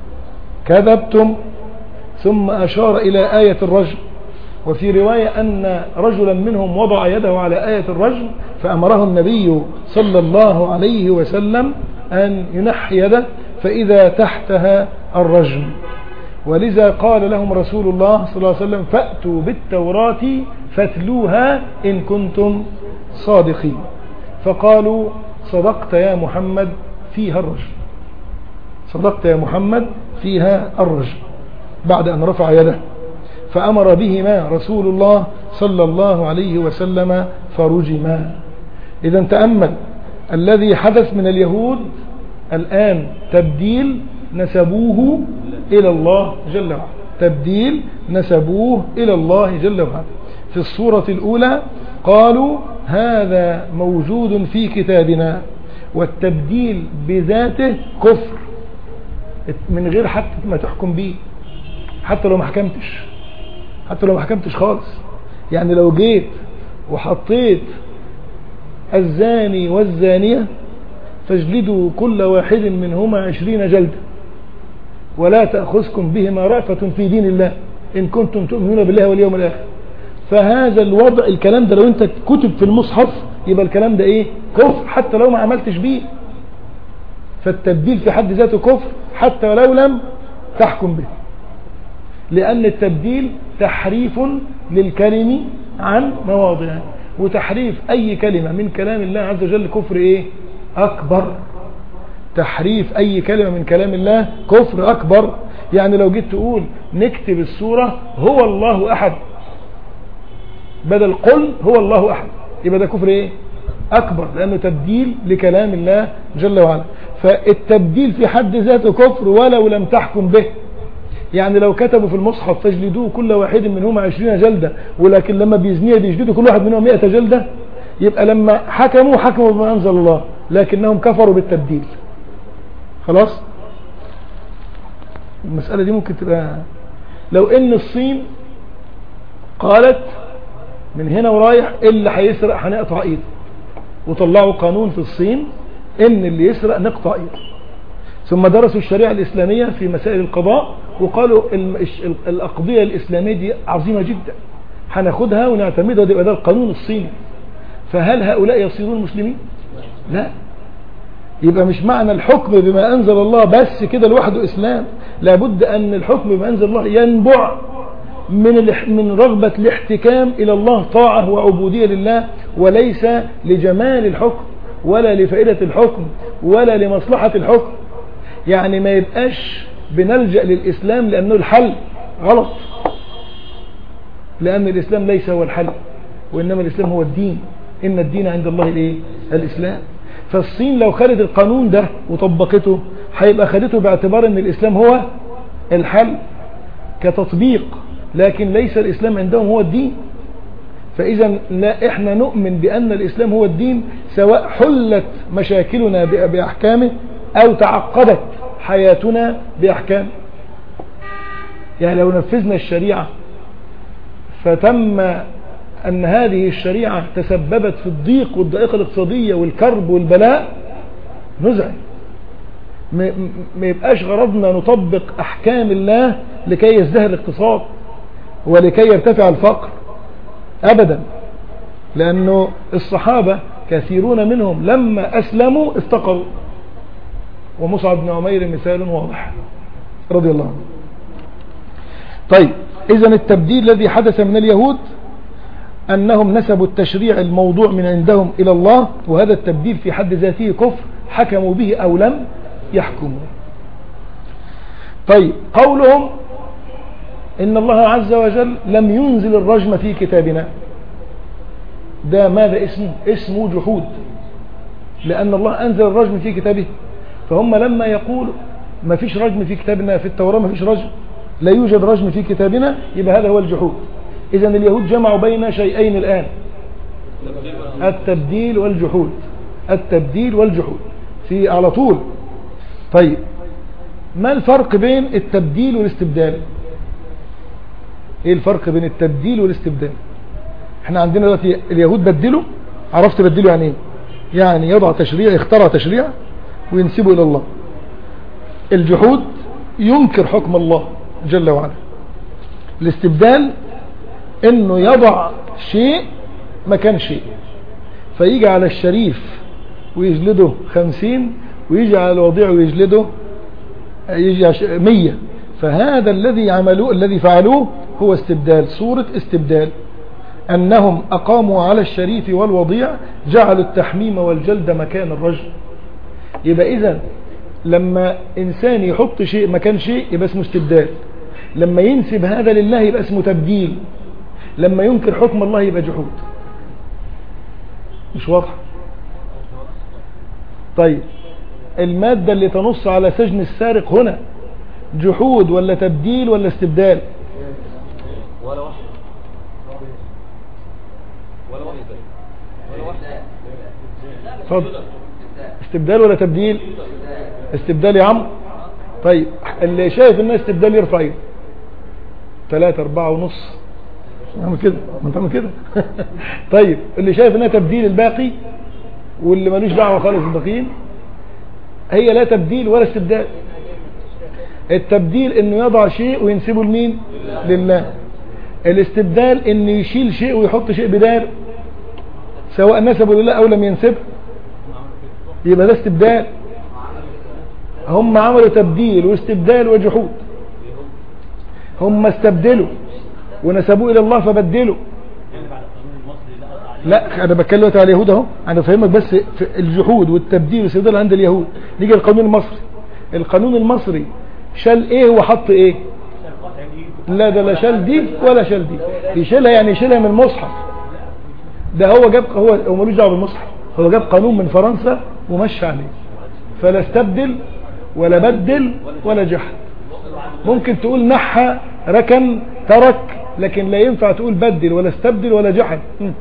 كذبتم ثم أشار إلى آية الرجم وفي رواية أن رجلا منهم وضع يده على آية الرجم فأمره النبي صلى الله عليه وسلم أن ينحي يده فإذا تحتها الرجم ولذا قال لهم رسول الله صلى الله عليه وسلم فأتوا بالتوراة فاتلوها إن كنتم صادقين فقالوا صدقت يا محمد فيها الرجم صدقت يا محمد فيها الرجم بعد أن رفع يده فأمر بهما رسول الله صلى الله عليه وسلم فرجما إذا تأمل الذي حدث من اليهود الآن تبديل نسبوه إلى الله جل وعلا تبديل نسبوه إلى الله جل وعلا في الصورة الأولى قالوا هذا موجود في كتابنا والتبديل بذاته كفر من غير حتى ما تحكم به حتى لو ما حكمتش حتى لو ما حكمتش خالص يعني لو جيت وحطيت الزاني والزانية فاجلدوا كل واحد منهما عشرين جلدة ولا تأخذكم بهما رأفة في دين الله إن كنتم تؤمنون بالله واليوم الآخر فهذا الوضع الكلام ده لو انت كتب في المصحف يبقى الكلام ده ايه كفر حتى لو ما عملتش بيه فالتبديل في حد ذاته كفر حتى ولو لم تحكم به لأن التبديل تحريف للكلم عن مواضعه وتحريف أي كلمة من كلام الله عز وجل كفر إيه أكبر تحريف أي كلمة من كلام الله كفر أكبر يعني لو جيت تقول نكتب السورة هو الله أحد بدل قل هو الله أحد يبقى ده كفر إيه أكبر لأنه تبديل لكلام الله جل وعلا فالتبديل في حد ذاته كفر ولو لم تحكم به يعني لو كتبوا في المصحف فاجلدوه كل واحد منهما عشرين جلدة ولكن لما بيزنيه بيجلدوا كل واحد منهم مئة جلدة يبقى لما حكموا حكموا بما أنزل الله لكنهم كفروا بالتبديل خلاص المسألة دي ممكن تبقى لو ان الصين قالت من هنا ورايح اللي هيسرق هنقطع ايده وطلعوا قانون في الصين ان اللي يسرق نقطع ايده ثم درسوا الشريعة الإسلامية في مسائل القضاء وقالوا الأقضية الإسلامية دي عظيمة جدا هناخدها ونعتمدها ويبقى ده القانون الصيني فهل هؤلاء يصيرون مسلمين لا يبقى مش معنى الحكم بما أنزل الله بس كده لوحده إسلام لابد أن الحكم بما أنزل الله ينبع من من رغبة الاحتكام إلى الله طاعة وعبودية لله وليس لجمال الحكم ولا لفائدة الحكم ولا لمصلحة الحكم يعني ما يبقاش بنلجأ للإسلام لأنه الحل غلط لأن الإسلام ليس هو الحل وإنما الإسلام هو الدين إن الدين عند الله الإيه؟ الإسلام فالصين لو خدت القانون ده وطبقته هيبقى خدته باعتبار ان الاسلام هو الحل كتطبيق لكن ليس الاسلام عندهم هو الدين فاذا لا احنا نؤمن بان الاسلام هو الدين سواء حلت مشاكلنا باحكامه او تعقدت حياتنا باحكامه يعني لو نفذنا الشريعة فتم أن هذه الشريعة تسببت في الضيق والضائقة الاقتصادية والكرب والبلاء نزعل ما ما يبقاش غرضنا نطبق أحكام الله لكي يزدهر الاقتصاد ولكي يرتفع الفقر أبدا لأنه الصحابة كثيرون منهم لما أسلموا افتقروا ومصعب بن عمير مثال واضح رضي الله عنه طيب إذا التبديل الذي حدث من اليهود أنهم نسبوا التشريع الموضوع من عندهم إلى الله وهذا التبديل في حد ذاته كفر حكموا به أو لم يحكموا طيب قولهم إن الله عز وجل لم ينزل الرجم في كتابنا ده ماذا اسمه اسمه جحود لأن الله أنزل الرجم في كتابه فهم لما يقول ما فيش رجم في كتابنا في التوراة ما فيش رجم لا يوجد رجم في كتابنا يبقى هذا هو الجحود إذا اليهود جمعوا بين شيئين الآن التبديل والجحود التبديل والجحود في على طول طيب ما الفرق بين التبديل والاستبدال ايه الفرق بين التبديل والاستبدال احنا عندنا دلوقتي اليهود بدلوا عرفت بدلوا يعني ايه يعني يضع تشريع يخترع تشريع وينسبه الى الله الجحود ينكر حكم الله جل وعلا الاستبدال انه يضع شيء مكان شيء فيجي على الشريف ويجلده خمسين ويجي على الوضيع ويجلده يجي عش- مية فهذا الذي عملوه الذي فعلوه هو استبدال صورة استبدال أنهم أقاموا على الشريف والوضيع جعلوا التحميم والجلد مكان الرجل يبقى إذا لما إنسان يحط شيء مكان شيء يبقى اسمه استبدال لما ينسب هذا لله يبقى اسمه تبديل لما ينكر حكم الله يبقى جحود مش واضح طيب المادة اللي تنص على سجن السارق هنا جحود ولا تبديل ولا استبدال ولا واحد ولا واحد ولا واحد اتفضل استبدال ولا تبديل استبدال يا عم طيب اللي شايف الناس استبدال يرفع ايده ثلاثة أربعة ونص نعمل كده ما انت عامل كده طيب اللي شايف انها تبديل الباقي واللي ملوش دعوه خالص بالباقيين هي لا تبديل ولا استبدال التبديل انه يضع شيء وينسبه لمين لله الاستبدال انه يشيل شيء ويحط شيء بدال سواء نسبه لله او لم ينسبه يبقى ده استبدال هم عملوا تبديل واستبدال وجحود هم استبدلوا ونسبوه الى الله فبدلوا لا انا بتكلم دلوقتي على اليهود اهو انا بفهمك بس في الجحود والتبديل والاستبدال عند اليهود نيجي القانون المصري القانون المصري شال ايه وحط ايه لا ده لا شال دي ولا شال دي يشيلها يعني يشيلها من المصحف ده هو جاب هو هو ملوش دعوه بالمصحف هو جاب قانون من فرنسا ومشى عليه فلا استبدل ولا بدل ولا جحد ممكن تقول نحى ركن ترك لكن لا ينفع تقول بدل ولا استبدل ولا جحد م.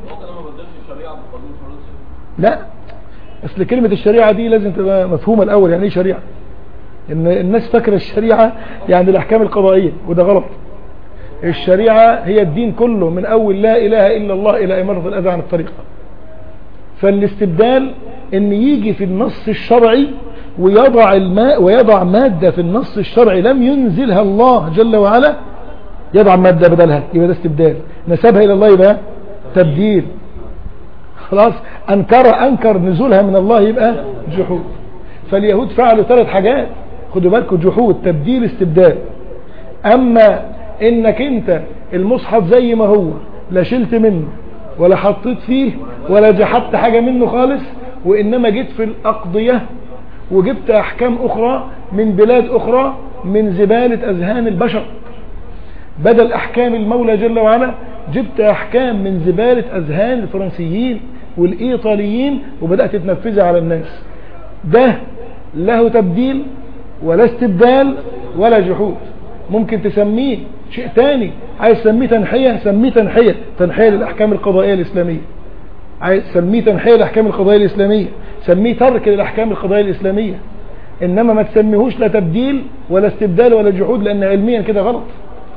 لا اصل كلمة الشريعة دي لازم تبقى مفهومة الاول يعني ايه شريعة ان الناس فاكرة الشريعة يعني الاحكام القضائية وده غلط الشريعة هي الدين كله من اول لا اله الا الله الى امارة الاذى عن الطريقة فالاستبدال ان يجي في النص الشرعي ويضع الماء ويضع مادة في النص الشرعي لم ينزلها الله جل وعلا يضع مادة بدلها يبقى ده استبدال نسبها الى الله يبقى تبديل خلاص انكر انكر نزولها من الله يبقى جحود فاليهود فعلوا ثلاث حاجات خدوا بالكم جحود تبديل استبدال اما انك انت المصحف زي ما هو لا شلت منه ولا حطيت فيه ولا جحدت حاجة منه خالص وانما جيت في الاقضية وجبت احكام اخرى من بلاد اخرى من زبالة اذهان البشر بدل احكام المولى جل وعلا جبت احكام من زبالة اذهان الفرنسيين والايطاليين وبدأت تنفذها على الناس ده له تبديل ولا استبدال ولا جحود ممكن تسميه شيء تاني عايز تسميه تنحية سميه تنحية تنحية للأحكام القضائية الإسلامية عايز تسميه تنحية للأحكام القضائية الإسلامية سميه ترك للأحكام القضائية الإسلامية إنما ما تسميهوش لا تبديل ولا استبدال ولا جحود لأن علميا كده غلط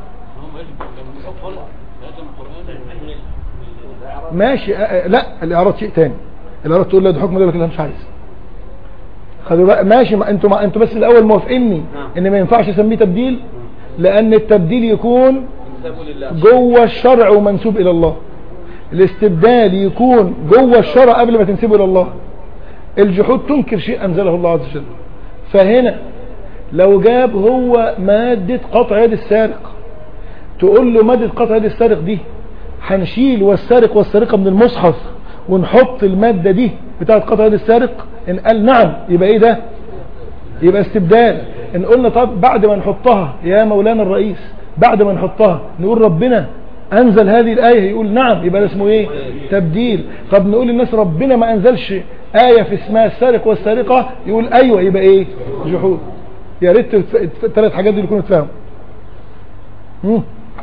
هم يجب لما يحب خالص لازم القرآن ماشي آه، آه، لا الاعراض شيء تاني الاعراض تقول لا ده حكم ده لك لا مش عايز خدوا بقى ماشي ما انتوا ما انتوا بس الاول موافقيني ان ما ينفعش اسميه تبديل لان التبديل يكون انسبوا لله جوه الشرع ومنسوب الى الله الاستبدال يكون جوه الشرع قبل ما تنسبه الى الله الجحود تنكر شيء انزله الله عز وجل فهنا لو جاب هو مادة قطع يد السارق تقول له مادة قطع يد السارق دي هنشيل والسارق والسارقة من المصحف ونحط المادة دي بتاعة قطع يد السارق ان قال نعم يبقى ايه ده يبقى استبدال ان قلنا طب بعد ما نحطها يا مولانا الرئيس بعد ما نحطها نقول ربنا انزل هذه الايه يقول نعم يبقى ده اسمه ايه تبديل طب نقول للناس ربنا ما انزلش ايه في اسمها السارق والسارقه يقول ايوه يبقى ايه جحود يا ريت الث- الثلاث حاجات دي يكونوا اتفهموا مم.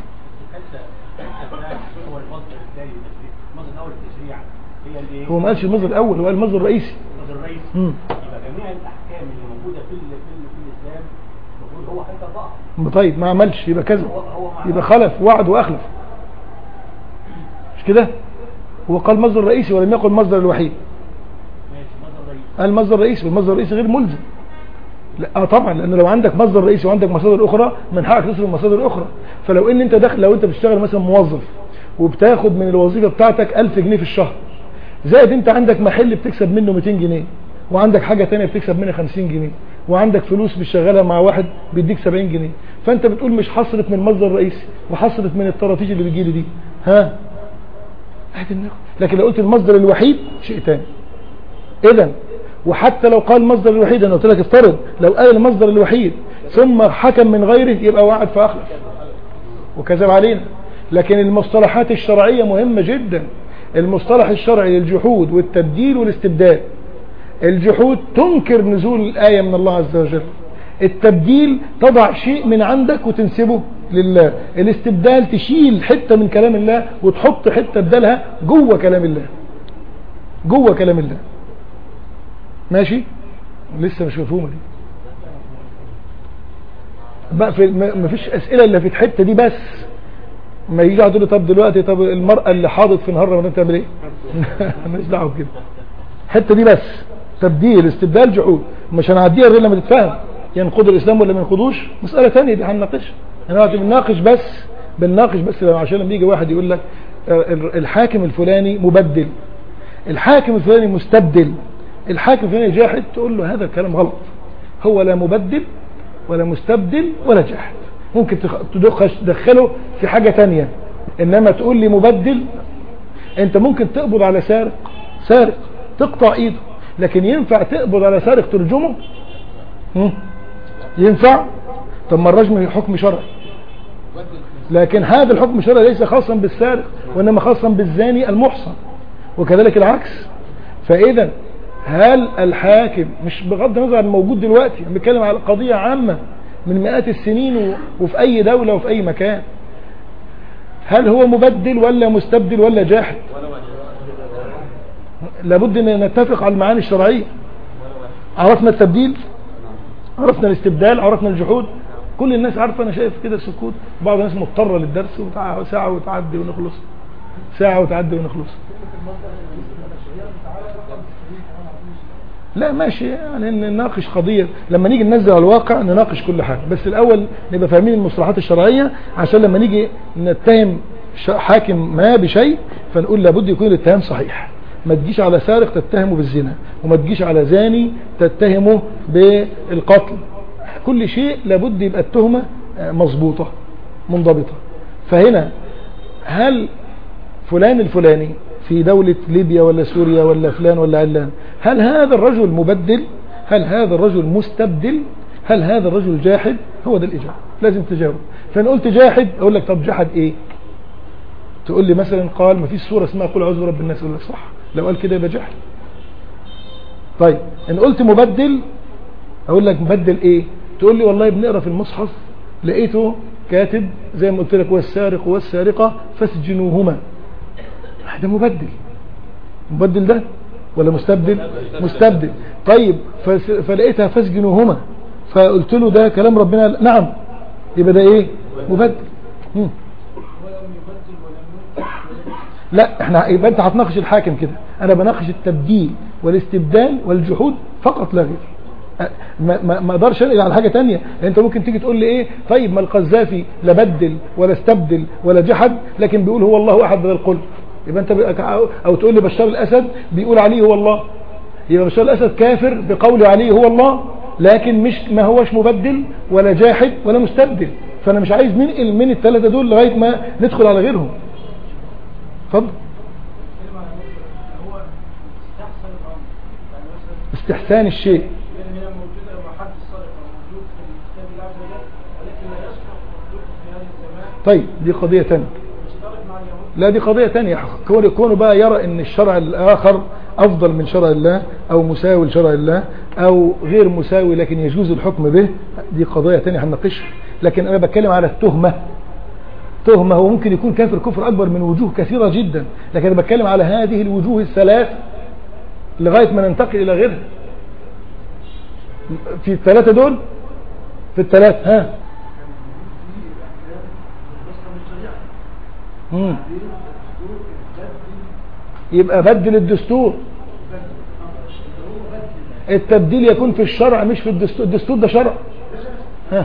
هو المصدر الثاني للتشريع المصدر الاول للتشريع هي الايه هو ما قالش المصدر الاول هو قال المصدر الرئيسي المصدر الرئيسي مم. يبقى جميع الاحكام اللي موجوده في ال- في, ال- في الاسلام المفروض هو هيطبقها طيب ما عملش يبقى كذا هو هو مع يبقى خلف وعد واخلف مش كده هو قال مصدر رئيسي ولم يقل مصدر الوحيد ماشي مصدر رئيسي قال مصدر رئيسي والمصدر الرئيسي غير ملزم لا آه طبعا لان لو عندك مصدر رئيسي وعندك مصادر اخرى من حقك تصرف مصادر اخرى فلو ان انت داخل لو انت بتشتغل مثلا موظف وبتاخد من الوظيفه بتاعتك 1000 جنيه في الشهر زائد انت عندك محل بتكسب منه 200 جنيه وعندك حاجه تانية بتكسب منها 50 جنيه وعندك فلوس بتشغلها مع واحد بيديك 70 جنيه فانت بتقول مش هصرف من المصدر الرئيسي وهصرف من الطرافيش اللي بتجيلي دي ها ادي النقد لكن لو قلت المصدر الوحيد شيء تاني اذا وحتى لو قال المصدر الوحيد انا قلت لك افترض لو قال المصدر الوحيد ثم حكم من غيره يبقى وعد فاخلف وكذب علينا لكن المصطلحات الشرعية مهمة جدا المصطلح الشرعي للجحود والتبديل والاستبدال الجحود تنكر نزول الآية من الله عز وجل التبديل تضع شيء من عندك وتنسبه لله الاستبدال تشيل حتة من كلام الله وتحط حتة بدلها جوه كلام الله جوه كلام الله ماشي لسه مش مفهومه دي بقى في ما ما فيش اسئله الا في الحته دي بس ما يجي يقعد يقول لي طب دلوقتي طب المراه اللي حاضت في نهار رمضان تعمل ايه ماليش دعوه بكده الحته دي بس تبديل استبدال جحود مش هنعديها غير لما تتفهم ينقض الاسلام ولا ما ينقضوش مساله ثانيه دي هنناقشها احنا دلوقتي بنناقش بس بنناقش بس لما- عشان لما يجي واحد يقول لك آه، الحاكم الفلاني مبدل الحاكم الفلاني مستبدل الحاكم الفلاني جاحد تقول له هذا الكلام غلط هو لا مبدل ولا مستبدل ولا جاحد ممكن تخ- تدخش تدخله في حاجة تانية انما تقول لي مبدل انت ممكن تقبض على سارق سارق تقطع ايده لكن ينفع تقبض على سارق ترجمه هم؟ ينفع طب ما الرجم حكم شرعي لكن هذا الحكم الشرعي ليس خاصا بالسارق وانما خاصا بالزاني المحصن وكذلك العكس فاذا هل الحاكم مش بغض النظر عن الموجود دلوقتي انا بتكلم على قضيه عامه من مئات السنين و- وفي اي دوله وفي اي مكان هل هو مبدل ولا مستبدل ولا جاحد لابد ان نتفق على المعاني الشرعيه عرفنا التبديل عرفنا الاستبدال عرفنا الجحود كل الناس عارفه انا شايف كده سكوت بعض الناس مضطره للدرس وتع- ساعه وتعدي ونخلص ساعه وتعدي ونخلص لا ماشي يعني نناقش قضية لما نيجي ننزل على الواقع نناقش كل حاجة بس الأول نبقى فاهمين المصطلحات الشرعية عشان لما نيجي نتهم ش- حاكم ما بشيء فنقول لابد يكون الاتهام صحيح ما تجيش على سارق تتهمه بالزنا وما تجيش على زاني تتهمه بالقتل كل شيء لابد يبقى التهمة آه، مظبوطة منضبطة فهنا هل فلان الفلاني في دولة ليبيا ولا سوريا ولا فلان ولا علان هل هذا الرجل مبدل هل هذا الرجل مستبدل هل هذا الرجل جاحد هو ده الإجابة لازم تجاوب فأنا قلت جاحد أقول لك طب جحد إيه تقول لي مثلا قال ما فيش سورة اسمها قل أعوذ برب الناس أقول لك صح لو قال كده يبقى جحد طيب إن قلت مبدل أقول لك مبدل إيه تقول لي والله بنقرأ في المصحف لقيته كاتب زي ما قلت لك والسارق والسارقة فاسجنوهما ده مبدل مبدل ده ولا مستبدل مستبدل طيب فس- فلقيتها فاسجنوهما فقلت له ده كلام ربنا نعم يبقى ده ايه مبدل مم. ولم يبدل ولم ينكر لا احنا يبقى انت هتناقش الحاكم كده انا بناقش التبديل والاستبدال والجحود فقط لا غير أ- ما ما ما اقدرش انقل على حاجه تانية لان انت ممكن تيجي تقول لي ايه طيب ما القذافي لا بدل ولا استبدل ولا جحد لكن بيقول هو الله احد بدل القل يبقى انت بقى- او, او تقول لي بشار الاسد بيقول عليه هو الله يبقى بشار الاسد كافر بقوله عليه هو الله لكن مش ما هوش مبدل ولا جاحد ولا مستبدل فانا مش عايز ننقل من الثلاثه دول لغايه ما ندخل على غيرهم اتفضل كلمة عن النقطة هو استحسن الأمر يعني مثلا استحسان الشيء يعني هي موجودة يبقى حد السرقة موجود في الكتاب الله عز وجل ولكن لا يصلح مخلوق في هذا الزمان طيب دي قضية تانية مشترك مع اليهود لا دي قضية تانية كون كونه بقى يرى ان الشرع الاخر افضل من شرع الله او مساوي لشرع الله او غير مساوي لكن يجوز الحكم به دي قضية تانية هنناقشها لكن انا بتكلم على التهمة تهمة هو ممكن يكون كافر كفر اكبر من وجوه كثيرة جدا لكن انا بتكلم على هذه الوجوه الثلاث لغاية ما ننتقل الى غيرها في الثلاثة دول في الثلاثة ها مم. يبقى بدل الدستور التبديل يكون في الشرع مش في الدستور الدستور ده شرع ها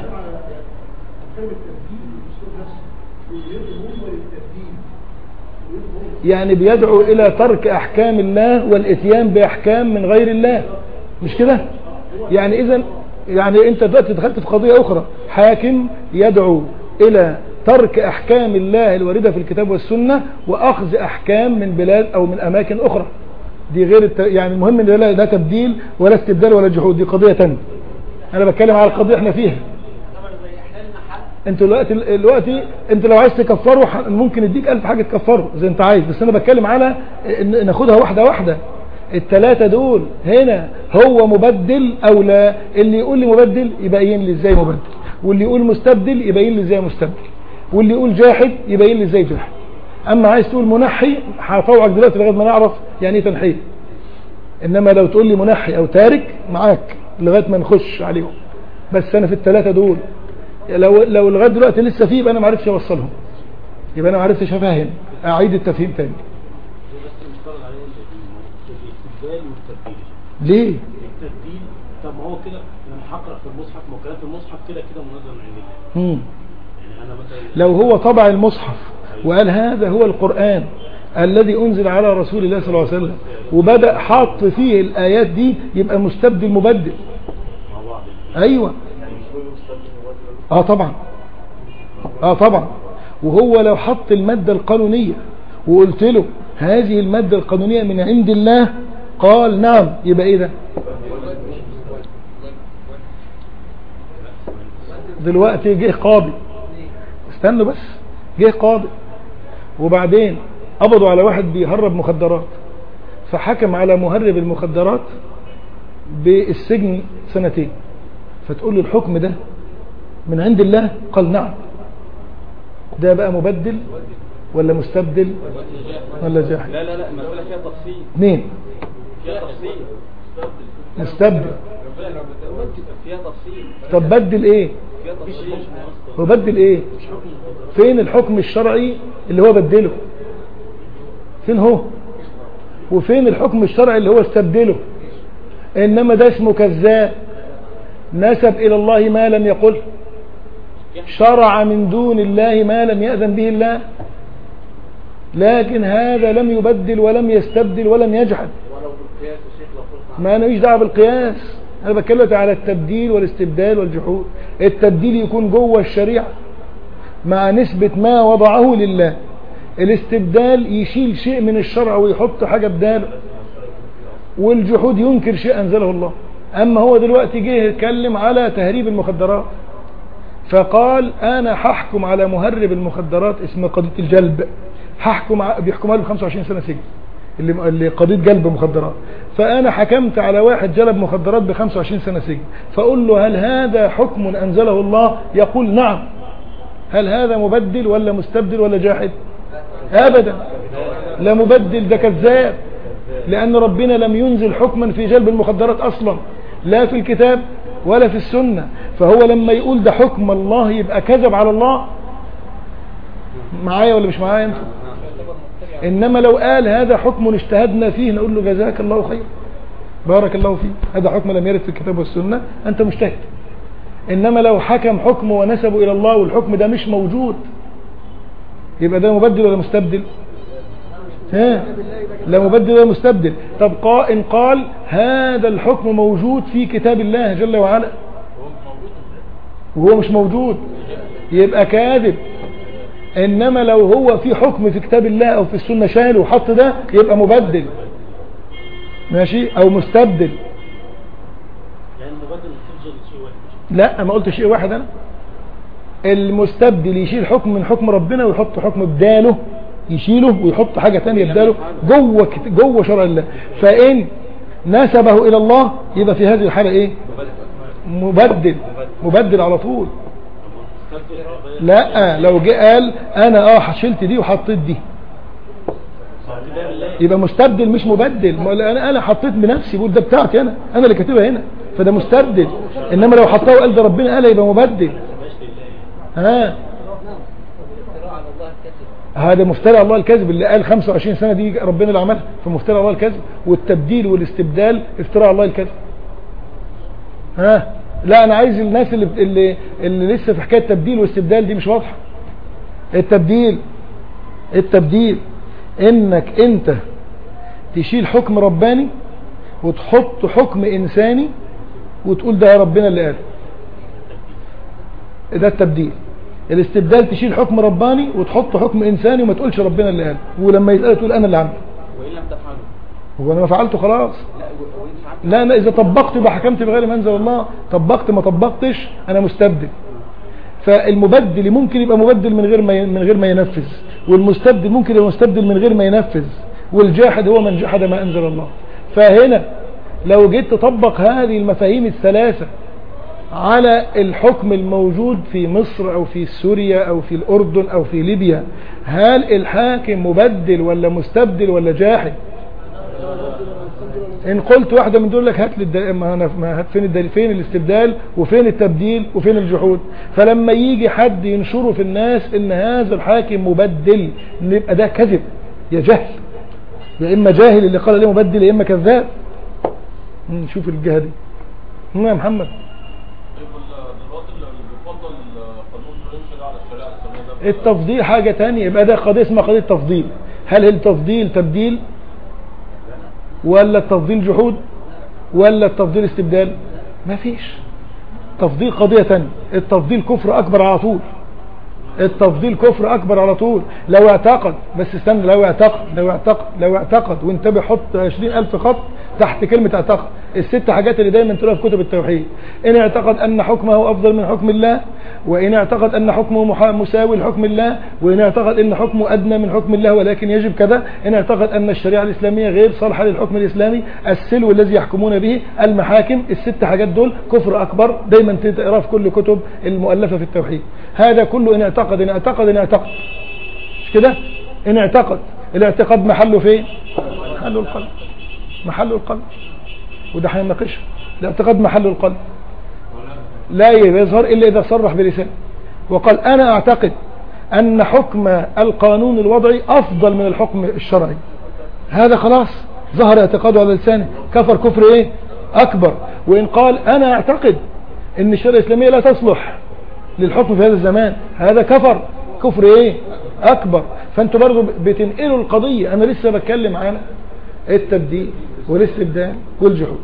يعني بيدعو الى ترك احكام الله والاتيان باحكام من غير الله مش كده يعني اذا يعني انت دلوقتي دخلت في قضية اخرى حاكم يدعو الى ترك احكام الله الواردة في الكتاب والسنة واخذ احكام من بلاد او من اماكن اخرى دي غير الت... يعني المهم ان لا لا تبديل ولا استبدال ولا جحود دي قضية تانية انا بتكلم على القضية احنا فيها انت دلوقتي دلوقتي انت لو عايز تكفره ح- ممكن يديك الف حاجة تكفره زي انت عايز بس انا بتكلم على ان ناخدها واحدة واحدة التلاتة دول هنا هو مبدل او لا اللي يقول لي مبدل يبين لي ازاي مبدل واللي يقول مستبدل يبين لي ازاي مستبدل واللي يقول جاحد يبين لي ازاي جاحد اما عايز تقول منحي هطوعك دلوقتي لغايه ما نعرف يعني ايه تنحيه انما لو تقول لي منحي او تارك معاك لغايه ما نخش عليهم بس انا في الثلاثه دول لو لو لغايه دلوقتي لسه فيه يبقى انا ما عرفتش اوصلهم يبقى انا ما عرفتش افهم اعيد التفهيم تاني بس مفترض عليه الاستبدال والتبديل ليه التبديل طب ما هو كده لما هقرا في المصحف ما هو كلام في المصحف كده كده منزل من عند الله مم. يعني انا مثلا لو هو طبع المصحف وقال هذا هو القرآن الذي أنزل على رسول الله صلى الله عليه وسلم وبدأ حط فيه الآيات دي يبقى مستبدل مبدل مع بعض أيوة آه طبعا آه طبعا وهو لو حط المادة القانونية وقلت له هذه المادة القانونية من عند الله قال نعم يبقى ايه ده دلوقتي جه قاضي استنوا بس جه قاضي وبعدين قبضوا على واحد بيهرب مخدرات فحكم على مهرب المخدرات بالسجن سنتين فتقول له الحكم ده من عند الله قال نعم ده بقى مبدل ولا مستبدل ولا جاحد لا لا لا المسألة فيها تفصيل مين فيها تفصيل مستبدل فيها تفصيل طب بدل ايه فيها تفصيل هو بدل ايه فين الحكم الشرعي اللي هو بدله فين هو وفين الحكم الشرعي اللي هو استبدله انما ده اسمه كذاب نسب الى الله ما لم يقل شرع من دون الله ما لم يأذن به الله لكن هذا لم يبدل ولم يستبدل ولم يجحد ولو بالقياس يا شيخ لو قلت ما انا مش دعوه بالقياس انا بتكلم على التبديل والاستبدال والجحود التبديل يكون جوه الشريعه مع نسبه ما وضعه لله الاستبدال يشيل شيء من الشرع ويحط حاجه بداله والجحود ينكر شيء انزله الله اما هو دلوقتي جه يتكلم على تهريب المخدرات فقال انا هحكم على مهرب المخدرات اسمه قضيه الجلب هحكم ع- بيحكمها له ب 25 سنه سجن اللي اللي قضيه جلب مخدرات فانا حكمت على واحد جلب مخدرات ب 25 سنه سجن فاقول له هل هذا حكم انزله الله يقول نعم هل هذا مبدل ولا مستبدل ولا جاحد ابدا لا مبدل ده كذاب لان ربنا لم ينزل حكما في جلب المخدرات اصلا لا في الكتاب ولا في السنه فهو لما يقول ده حكم الله يبقى كذب على الله معايا ولا مش معايا انت يعتبر مبتدع انما لو قال هذا حكم اجتهدنا فيه نقول له جزاك الله خير بارك الله فيك هذا حكم لم يرد في الكتاب والسنة انت مجتهد انما لو حكم حكم ونسبه الى الله والحكم ده مش موجود يبقى ده مبدل ولا مستبدل ها لا مبدل ولا مستبدل طب قا- ان قال هذا الحكم موجود في كتاب الله جل وعلا وهو مش موجود يبقى كاذب انما لو هو في حكم في كتاب الله او في السنة شاله وحط ده يبقى مبدل ماشي او مستبدل يعني المبادل تفضل شيء واحد لا ما قلت شيء واحد انا المستبدل يشيل حكم من حكم ربنا ويحط حكم بداله يشيله ويحط حاجة تانية بداله جوه كت- جوه شرع الله فإن نسبه إلى الله يبقى في هذه الحالة إيه مبدل مبدل على طول لا لو جه قال أنا اه شلت دي وحطيت دي يبقى مستبدل مش مبدل ما انا انا حطيت بنفسي بقول ده بتاعتي انا انا اللي كاتبها هنا فده مستبدل انما لو حطاه وقال ده ربنا قال يبقى مبدل ها افتراء على الله الكذب هذا مفترى الله الكذب اللي قال 25 سنة دي ربنا اللي عملها فمفترى الله الكذب والتبديل والاستبدال افتراء الله الكذب ها لا انا عايز الناس اللي اللي, اللي لسه في حكايه تبديل واستبدال دي مش واضحه التبديل التبديل انك انت تشيل حكم رباني وتحط حكم انساني وتقول ده ربنا اللي قال ده التبديل الاستبدال تشيل حكم رباني وتحط حكم انساني وما تقولش ربنا اللي قال ولما يسأل تقول انا اللي عامله وإن لم تفعلوا هو انا ما فعلته خلاص لا و- وإن فعلت لا لا اذا طبقت يبقى حكمت بغير ما انزل الله طبقت ما طبقتش انا مستبدل فالمبدل ممكن يبقى مبدل من غير ما ي- من غير ما ينفذ والمستبدل ممكن يبقى مستبدل من غير ما ينفذ والجاحد هو من جحد ما انزل الله فهنا لو جيت تطبق هذه المفاهيم الثلاثة على الحكم الموجود في مصر او في سوريا او في الاردن او في ليبيا هل الحاكم مبدل ولا مستبدل ولا جاحد ان قلت واحدة من دول لك هات لي الدل... ما أنا... ما هات فين الدل... فين الاستبدال وفين التبديل وفين الجحود فلما يجي حد ينشره في الناس ان هذا الحاكم مبدل يبقى ده كذب يا جهل يا اما جاهل اللي قال عليه مبدل يا اما كذاب مم، شوف الجهة دي مم يا محمد دلوقتي اللي بيفضل قانون يمشي على الشريعه الاسلاميه ده التفضيل حاجة تانية يبقى ده قضية اسمها قضية تفضيل هل التفضيل تبديل ولا التفضيل جحود ولا التفضيل استبدال ما فيش تفضيل قضية تانية التفضيل كفر أكبر على طول التفضيل كفر أكبر على طول لو اعتقد بس استنى لو اعتقد لو اعتقد لو اعتقد وانتبه حط عشرين ألف خط تحت كلمة اعتقد الست حاجات اللي دايما تلاقيها في كتب التوحيد إن اعتقد أن حكمه أفضل من حكم الله وإن اعتقد أن حكمه محا- مساوي لحكم الله وإن اعتقد أن حكمه أدنى من حكم الله ولكن يجب كذا إن اعتقد أن الشريعة الإسلامية غير صالحة للحكم الإسلامي السلو الذي يحكمون به المحاكم الست حاجات دول كفر أكبر دايما تقرأ في كل كتب المؤلفة في التوحيد هذا كله إن اعتقد إن اعتقد إن اعتقد مش كده إن اعتقد الاعتقاد محله فين محله القلب محله القلب وده هنناقشه الاعتقاد محله القلب لا يظهر إلا إذا صرح بلسانه وقال أنا أعتقد أن حكم القانون الوضعي أفضل من الحكم الشرعي هذا خلاص ظهر اعتقاده على لسانه كفر كفر إيه أكبر وإن قال أنا أعتقد أن الشريعة الإسلامية لا تصلح للحكم في هذا الزمان هذا كفر كفر إيه أكبر فأنتوا برضو بتنقلوا القضية أنا لسه بتكلم عن التبديل والاستبدال والجحود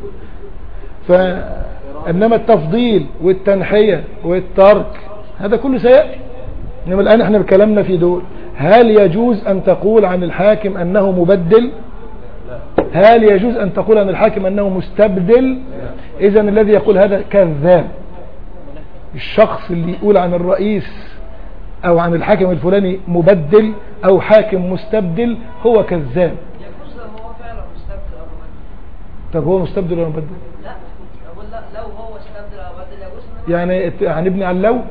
فإنما التفضيل والتنحية والترك هذا كله سيأتي إنما الآن احنا بكلامنا في دول هل يجوز أن تقول عن الحاكم أنه مبدل هل يجوز أن تقول عن الحاكم أنه مستبدل إذا الذي يقول هذا كذاب الشخص اللي يقول عن الرئيس أو عن الحاكم الفلاني مبدل أو حاكم مستبدل هو كذاب يجوز لو هو فعلا مستبدل او مبدل طب هو مستبدل ولا مبدل لا اقول لا لو هو استبدل او بدل يجوز إن أنا- يعني ات- هنبني على اللو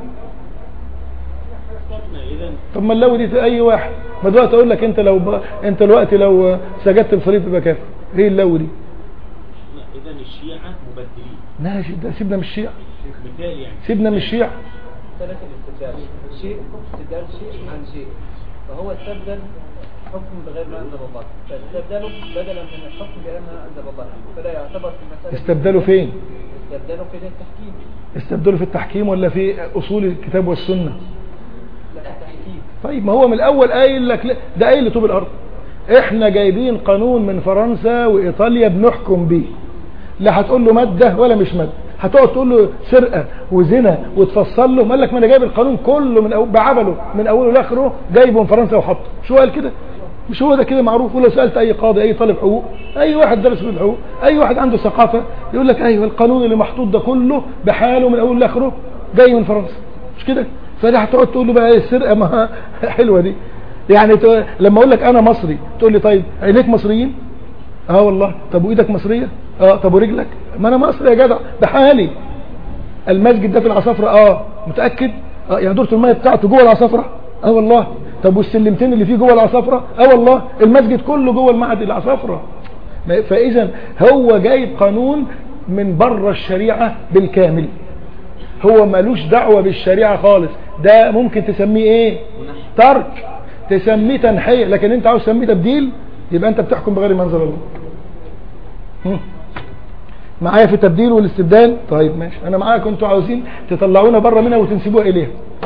اذا طب ما اللو دي في اي واحد ما دلوقتي اقول لك انت لو ب... انت دلوقتي لو سجدت بصليب تبقى كافر ايه اللو دي اذا الشيعة مبدلين ماشي ده سيبنا من الشيعة مثال يعني سيبنا من الشيعة ثلاث الاستبدال شيء استبدال شيء عن شيء فهو استبدل حكم بغير ما انزل الله فاستبدله بدلا من الحكم بغير ما انزل الله فلا يعتبر في المساله استبدلوا فين استبدله في التحكيم استبدلوا في التحكيم ولا في اصول الكتاب والسنه لا التحكيم طيب ما هو من الاول قايل لك لا، ده قايل لطوب الارض احنا جايبين قانون من فرنسا وايطاليا بنحكم بيه لا هتقول له ماده ولا مش ماده هتقعد تقول له سرقه وزنا وتفصل له قال لك ما انا جايب القانون كله من أول بعبله من اوله لاخره جايبه من فرنسا وحطه شو قال كده مش هو ده كده معروف ولو سالت اي قاضي اي طالب حقوق اي واحد درس في الحقوق اي واحد عنده ثقافه يقول لك ايوه القانون اللي محطوط ده كله بحاله من اوله لاخره جاي من فرنسا مش كده فده هتقعد تقول له بقى ايه السرقه ما حلوه دي يعني ت- لما اقول لك انا مصري تقول لي طيب عينيك مصريين اه والله طب وايدك مصريه اه طب ورجلك ما انا مصري يا جدع ده حالي المسجد ده في العصافره اه متاكد اه يعني دورة الميه بتاعته جوه العصافره اه والله طب والسلمتين اللي فيه جوه العصافره اه والله المسجد كله جوه المعهد العصافره ما- فاذا هو جايب قانون من بره الشريعه بالكامل هو ملوش دعوة بالشريعة خالص ده ممكن تسميه ايه ترك تسميه تنحية لكن انت عاوز تسميه تبديل يبقى انت بتحكم بغير ما انزل الله هم. معايا في التبديل والاستبدال طيب ماشي انا معاك انتوا عاوزين تطلعونا بره منها وتنسبوها اليها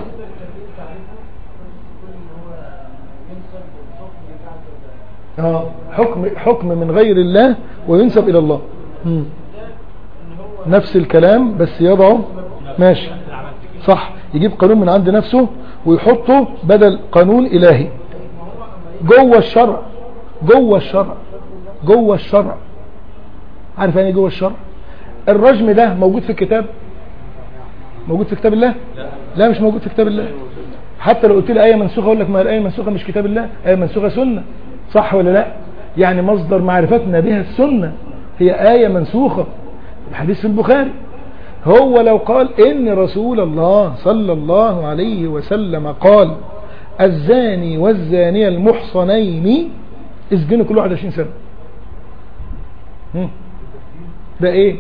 اه حكم حكم من غير الله وينسب الى الله مم. نفس الكلام بس يضعه ماشي صح يجيب قانون من عند نفسه ويحطه بدل قانون إلهي جوه الشرع جوه الشرع جوه الشرع عارف يعني إيه جوه الشرع الرجم ده موجود في الكتاب موجود في كتاب الله لا مش موجود في كتاب الله حتى لو قلت لي آية منسوخة أقول لك ما الآية منسوخة مش كتاب الله آية منسوخة سنة صح ولا لا يعني مصدر معرفتنا بها السنة هي آية منسوخة الحديث في البخاري هو لو قال إن رسول الله صلى الله عليه وسلم قال الزاني والزانية المحصنين اسجنوا كل واحد 20 سنة هم. ده ايه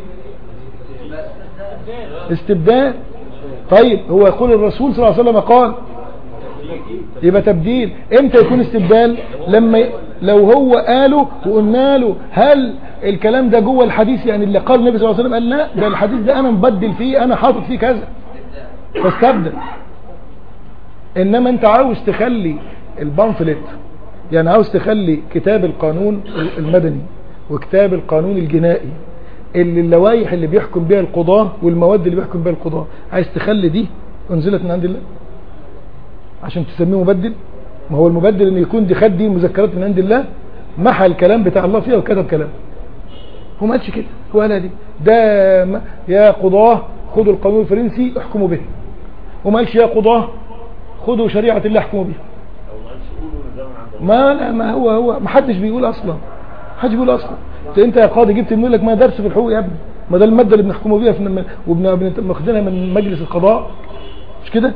استبدال طيب هو يقول الرسول صلى الله عليه وسلم قال يبقى تبديل امتى يكون استبدال لما ي... لو هو قاله وقلنا له هل الكلام ده جوه الحديث يعني اللي قال النبي صلى الله عليه وسلم قال لا ده الحديث ده انا مبدل فيه انا حاطط فيه كذا فاستبدل انما انت عاوز تخلي البامفلت يعني عاوز تخلي كتاب القانون المدني وكتاب القانون الجنائي اللي اللوائح اللي بيحكم بها القضاة والمواد اللي بيحكم بها القضاة عايز تخلي دي انزلت من عند الله عشان تسميه مبدل ما هو المبدل ان يكون دي خد دي مذكرات من عند الله محى الكلام بتاع الله فيها وكتب كلام هو ما قالش كده هو قالها دي ده ما- يا قضاة خدوا القانون الفرنسي احكموا به وما قالش يا قضاة خدوا شريعة الله احكموا بها ما لا ما هو هو ما حدش بيقول اصلا ما حدش بيقول اصلا انت- انت يا قاضي جبت منه لك ما درس في الحقوق يا ابني ما ده الماده اللي بنحكموا بيها في وبناخدينها من مجلس القضاء مش كده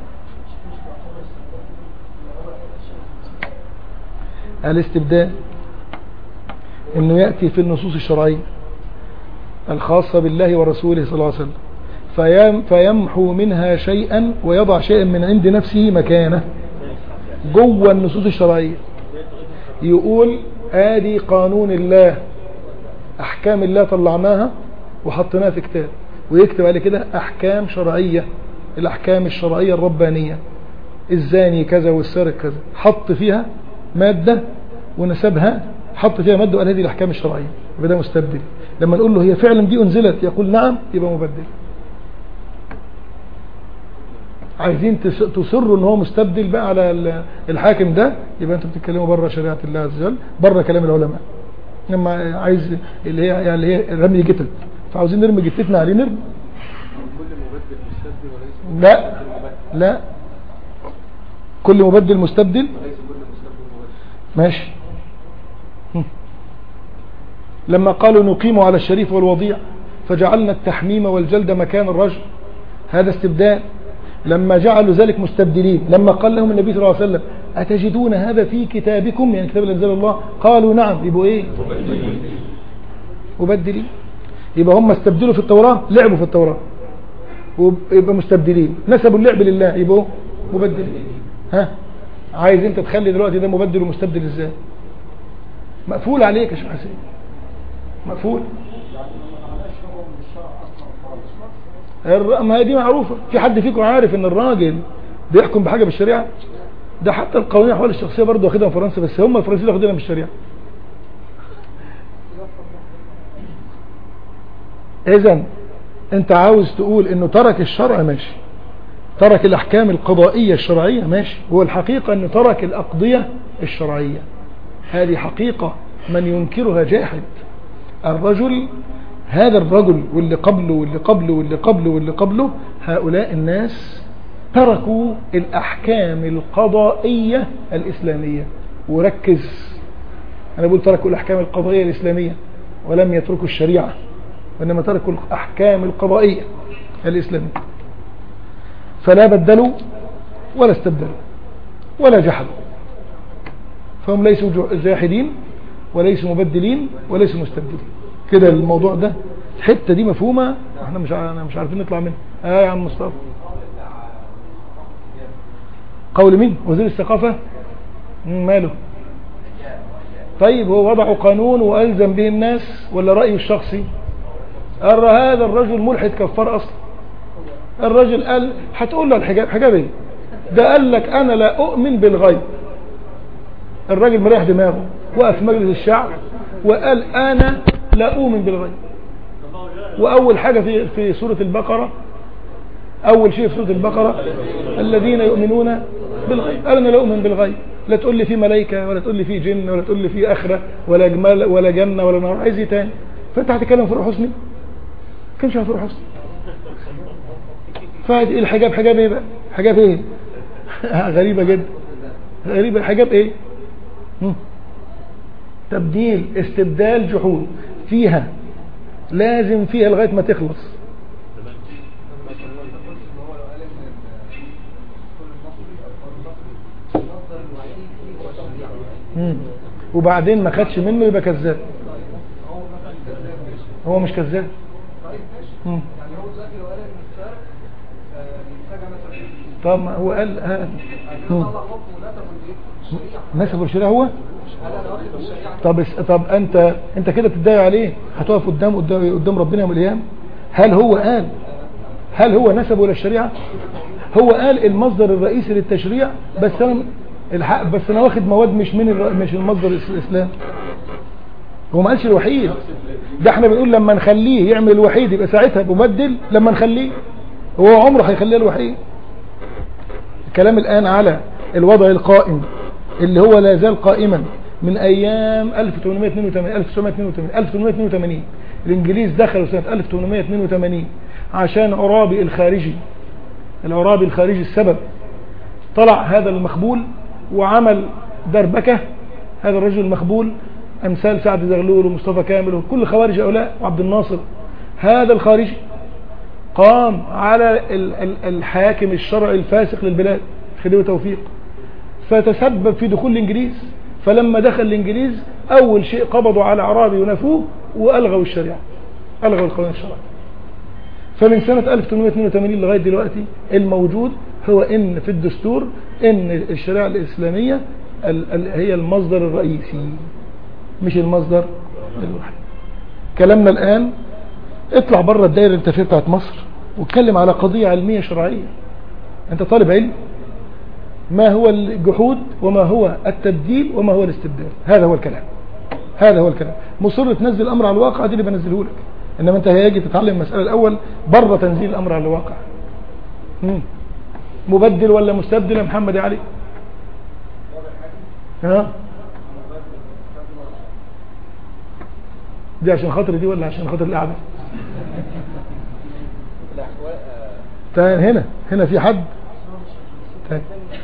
الاستبدال انه ياتي في النصوص الشرعيه الخاصه بالله ورسوله صلى الله عليه وسلم فيم فيمحو منها شيئا ويضع شيئا من عند نفسه مكانه جوه النصوص الشرعيه يقول ادي قانون الله احكام الله طلعناها وحطيناها في كتاب ويكتب على كده احكام شرعيه الاحكام الشرعيه الربانيه الزاني كذا والسارق كذا حط فيها ماده ونسبها حط فيها ماده وقال هذه الاحكام الشرعيه يبقى ده مستبدل لما نقول له هي فعلا دي انزلت يقول نعم يبقى مبدل عايزين تس- تصروا ان هو مستبدل بقى على ال- الحاكم ده يبقى انتوا بتتكلموا بره شريعه الله عز وجل بره كلام العلماء لما عايز اللي هي يعني اللي هي رمي جتت فعاوزين نرمي جتتنا عليه نرمي لا لا كل مبدل مستبدل ماشي هم. لما قالوا نقيم على الشريف والوضيع فجعلنا التحميم والجلد مكان الرجل هذا استبدال لما جعلوا ذلك مستبدلين لما قال لهم النبي صلى الله عليه وسلم أتجدون هذا في كتابكم يعني كتاب اللي انزل الله قالوا نعم يبقوا ايه مبدلين يبقى هم استبدلوا في التوراة لعبوا في التوراة ويبقى مستبدلين نسبوا اللعب لله يبقوا مبدلين ها عايز انت تخلي دلوقتي ده مبدل ومستبدل ازاي مقفول عليك يا شيخ حسين مقفول الر- ما هي دي معروفة في حد فيكم عارف ان الراجل بيحكم بحاجة بالشريعة ده حتى القوانين الاحوال الشخصية برضه واخدها من فرنسا بس هم الفرنسيين واخدينها بالشريعة اذا انت عاوز تقول انه ترك الشرع ماشي ترك الاحكام القضائية الشرعية ماشي هو الحقيقة انه ترك الاقضية الشرعية هذه حقيقة من ينكرها جاحد الرجل هذا الرجل واللي قبله واللي قبله واللي قبله واللي قبله هؤلاء الناس تركوا الأحكام القضائية الإسلامية وركز أنا بقول تركوا الأحكام القضائية الإسلامية ولم يتركوا الشريعة وإنما تركوا الأحكام القضائية الإسلامية فلا بدلوا ولا استبدلوا ولا جحدوا فهم ليسوا جو- جاحدين وليسوا مبدلين وليسوا مستبدلين كده الموضوع ده الحته دي مفهومه احنا مش ع- أنا مش عارفين نطلع منها اه يا عم مصطفى قول مين وزير الثقافه مم، ماله طيب هو وضعوا قانون والزم به الناس ولا رايه الشخصي قال هذا الرجل ملحد كفار اصلا الرجل قال هتقول له الحجاب حجاب ايه ده قال لك انا لا اؤمن بالغيب الراجل مريح دماغه وقف في مجلس الشعب وقال انا لا اؤمن بالغيب واول حاجه في في سوره البقره اول شيء في سوره البقره الذين يؤمنون بالغيب قال انا لا اؤمن بالغيب لا تقول لي في ملائكه ولا تقول لي في جن ولا تقول لي في اخره ولا جمال ولا جنه ولا نار عايز ايه تاني فانت هتتكلم في روح حسني ما كانش في روح حسني فهد الحجاب حجاب ايه بقى حجاب ايه غريبه جدا غريبه حجاب ايه مم. تبديل استبدال جحود فيها لازم فيها لغايه ما تخلص مم. وبعدين ما خدش منه يبقى كذاب هو مش كذاب مم. يعني هو دلوقتي لو قال ان السارق آه، يتسجن مثلا طب ما هو قال ها مم. طلع حكم ونسبه لايه؟ الشريعه نسب الشريعه هو قال انا واخد بالشريعه طب اس- طب انت انت كده بتتضايق عليه هتقف قدام قدام قدام ربنا يوم القيامه هل هو قال هل هو نسبه الى الشريعه هو قال المصدر الرئيسي للتشريع بس انا الحق بس انا واخد مواد مش من الر- مش المصدر الإس- الاسلام هو ما قالش الوحيد ده احنا بنقول لما نخليه يعمل الوحيد يبقى ساعتها مبدل لما نخليه هو عمره هيخليه الوحيد الكلام الآن على الوضع القائم اللي هو لا زال قائما من أيام 1882 1982 1882 الإنجليز دخلوا سنة 1882 عشان عرابي الخارجي العرابي الخارجي السبب طلع هذا المخبول وعمل دربكة هذا الرجل المخبول أمثال سعد زغلول ومصطفى كامل وكل خوارج هؤلاء وعبد الناصر هذا الخارجي قام على ال- ال- الحاكم الشرعي الفاسق للبلاد خديوي توفيق فتسبب في دخول الانجليز فلما دخل الانجليز اول شيء قبضوا على اعرابي ونفوه والغوا الشريعه الغوا القانون الشرعي فمن سنة 1882 لغاية دلوقتي الموجود هو ان في الدستور ان الشريعة الاسلامية ال- ال- هي المصدر الرئيسي مش المصدر الوحيد كلامنا الان اطلع بره الدائره اللي انت فيها بتاعت مصر واتكلم على قضيه علميه شرعيه انت طالب علم ما هو الجحود وما هو التبديل وما هو الاستبدال هذا هو الكلام هذا هو الكلام مصر تنزل الامر على الواقع دي اللي بنزله لك انما انت هيجي تتعلم المساله الاول بره تنزيل الامر على الواقع مم. مبدل ولا مستبدل يا محمد يا علي ها دي عشان خاطر دي ولا عشان خاطر القعده الاحوال آه، تاني هنا هنا في حد تاني.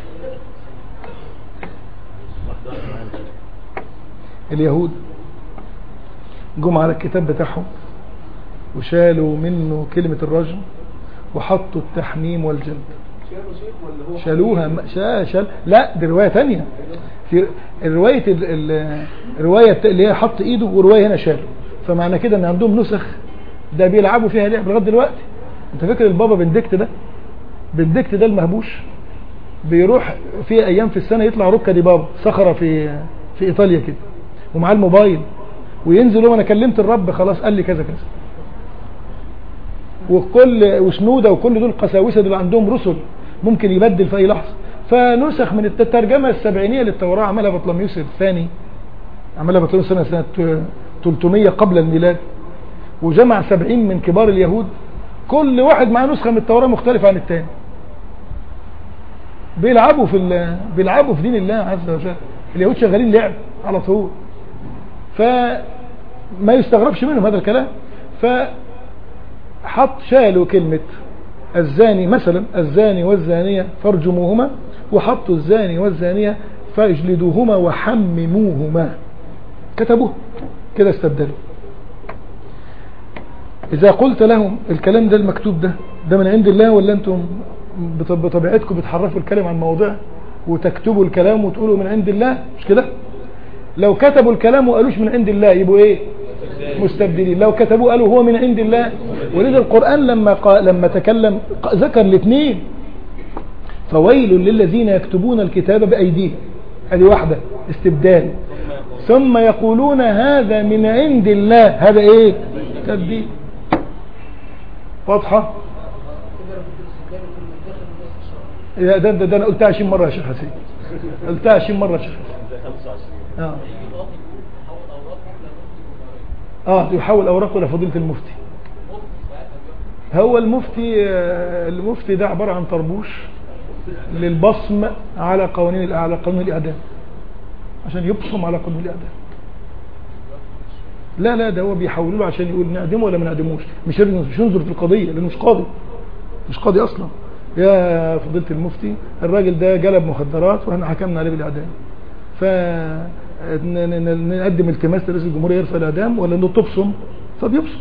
اليهود جم على الكتاب بتاعهم وشالوا منه كلمة الرجم وحطوا التحميم والجلد شالوا شيء ولا هو شالوها م- شا شال لا دي رواية تانية في رواية ال- ال- الرواية الت- اللي هي حط ايده ورواية هنا شال فمعنى كده ان عندهم نسخ ده بيلعبوا فيها لعب لغاية دلوقتي انت فاكر البابا بندكت ده بندكت ده المهبوش بيروح في ايام في السنه يطلع روكا دي بابا صخره في في ايطاليا كده ومعاه الموبايل وينزل وانا كلمت الرب خلاص قال لي كذا كذا وكل وشنوده وكل دول قساوسه دول عندهم رسل ممكن يبدل في اي لحظه فنسخ من الترجمه السبعينيه للتوراه عملها بطلميوس الثاني عملها بطلميوس سنه سنه 300 قبل الميلاد وجمع 70 من كبار اليهود كل واحد معاه نسخه من التوراه مختلفه عن الثاني بيلعبوا في ال- بيلعبوا في دين الله عز وجل اليهود شغالين لعب على طول فما يستغربش منهم هذا الكلام فحط شالوا كلمة الزاني مثلا الزاني والزانية فارجموهما وحطوا الزاني والزانية فاجلدوهما وحمموهما كتبوه كده استبدلوا إذا قلت لهم الكلام ده المكتوب ده ده من عند الله ولا أنتم بط- بطبيعتكم بتحرفوا الكلام عن موضوع وتكتبوا الكلام وتقولوا من عند الله مش كده لو كتبوا الكلام وقالوش من عند الله يبقوا ايه مستبدلين لو كتبوه قالوا هو من عند الله ولذا القرآن لما قال لما تكلم ق- ذكر الاثنين فويل للذين يكتبون الكتاب بأيديهم هذه واحدة استبدال ثم يقولون هذا من عند الله هذا ايه تبديل واضحة يا ده, ده, ده انا قلتها 20 مرة يا شيخ حسين قلتها 20 مرة يا شيخ حسين اه اه يحول اوراقه الى فضيله المفتي هو المفتي آه، المفتي ده عباره عن طربوش للبصم على قوانين الإع- على قانون الاعدام عشان يبصم على قانون الاعدام لا لا ده هو بيحولوا له عشان يقول نعدمه ولا ما نعدموش مش يرن- مش ينظر في القضيه لانه مش قاضي مش قاضي اصلا يا فضيله المفتي الراجل ده جلب مخدرات واحنا حكمنا عليه بالاعدام ف ن- ن- ن- نقدم التماس لرئيس الجمهوريه يرفع الاعدام ولا انه تبصم فبيبصم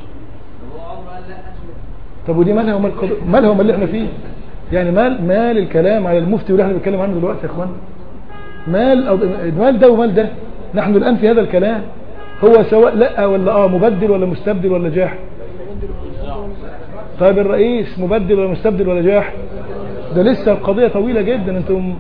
طب ودي مالها ومال القضاء- مالها ومال اللي احنا فيه يعني مال مال الكلام على المفتي واللي احنا بنتكلم عنه دلوقتي يا اخوان مال أو- مال ده ومال ده نحن الان في هذا الكلام هو سواء لا ولا اه مبدل ولا مستبدل ولا جاحد طيب الرئيس مبدل ولا مستبدل ولا جاحد ده لسه القضيه طويله جدا انتم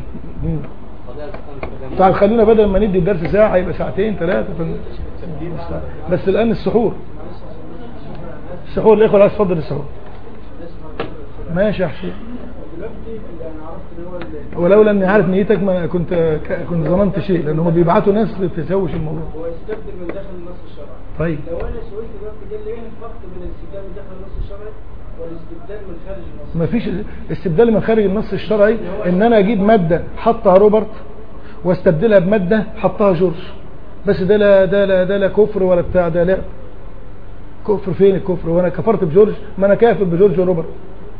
طيب خلونا بدل ما ندي الدرس ساعة يبقى ساعتين ثلاثة بس الآن السحور السحور الإخوة عايز تفضل السحور ماشي يا حسين دلوقتي انا عرفت ان هو ال- ولولا اني عارف نيتك ما كنت ك- كنت ظننت شيء لان هم بيبعتوا ناس تسوش الموضوع هو يستبدل من داخل النص الشرعي طيب لو انا سئلت دلوقتي ده اللي ايه الفرق بين الاستبدال من داخل النص الشرعي والاستبدال من خارج النص ما فيش استبدال من خارج النص الشرعي ان انا اجيب ماده حطها روبرت واستبدلها بماده حطها جورج بس ده لا ده لا ده لا كفر ولا بتاع ده لا كفر فين الكفر وانا كفرت بجورج ما انا كافر بجورج وروبرت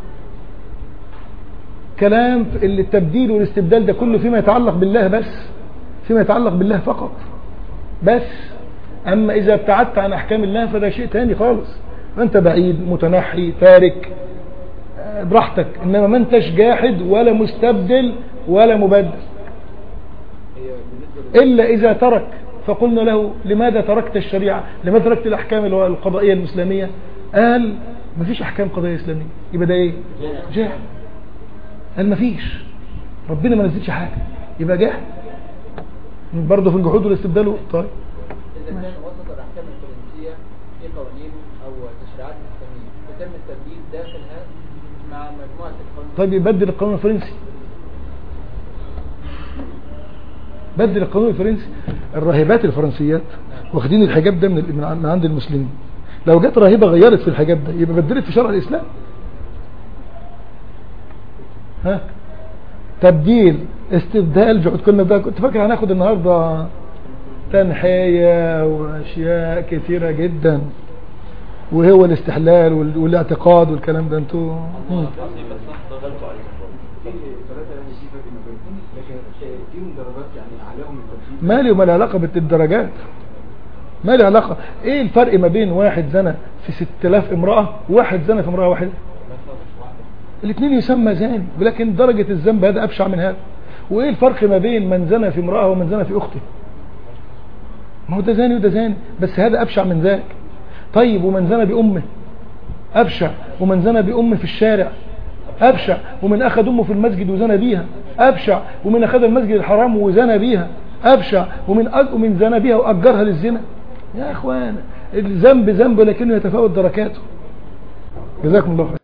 كلام في- اللي التبديل والاستبدال ده كله فيما يتعلق بالله بس فيما يتعلق بالله فقط بس اما اذا ابتعدت عن احكام الله فده شيء تاني خالص انت بعيد متنحي تارك آه، براحتك انما ما انتش جاحد ولا مستبدل ولا مبدل الا اذا ترك فقلنا له لماذا تركت الشريعه لماذا تركت الاحكام الو- القضائيه الاسلاميه قال ما فيش احكام قضائيه اسلاميه يبقى ده ايه جاحد قال ما فيش ربنا ما نزلش حاجه يبقى جاحد برضه في الجحود والاستبدال طيب إذا كان وسط الأحكام الفرنسية في قوانين أو تشريعات إسلامية فتم التبديل داخلها مع مجموعة القوانين طيب يبدل القانون الفرنسي بدل القانون الفرنسي الراهبات الفرنسيات واخدين الحجاب ده من من عن- من عند المسلمين لو جت راهبه غيرت في الحجاب ده يبقى بدلت في شرع الاسلام ها تبديل استبدال جحود كنا ده كنت فاكر هناخد النهارده تنحية واشياء كثيرة جدا وهو الاستحلال وال- والاعتقاد والكلام ده انتوا مم. في ثلاثة يعني في فرق ما بينهم لكن فيهم درجات يعني أعلاهم الترتيب مالي وما له علاقة بالدرجات ما له علاقة ايه الفرق ما بين واحد زنى في 6000 امرأة وواحد زنى في امرأة واحدة الاثنين يسمى زاني ولكن درجة الذنب هذا ابشع من هذا وايه الفرق ما بين من زنى في امرأة ومن زنى في اخته ما هو ده زاني وده زاني بس هذا ابشع من ذاك طيب ومن زنى بامه ابشع ومن زنى بامه في الشارع أبشع ومن أخذ أمه في المسجد وزنى بيها أبشع ومن أخذ المسجد الحرام وزنى بيها أبشع ومن أج... ومن زنى بيها وأجرها للزنا يا أخوان الذنب ذنب لكنه يتفاوت دركاته جزاكم الله خير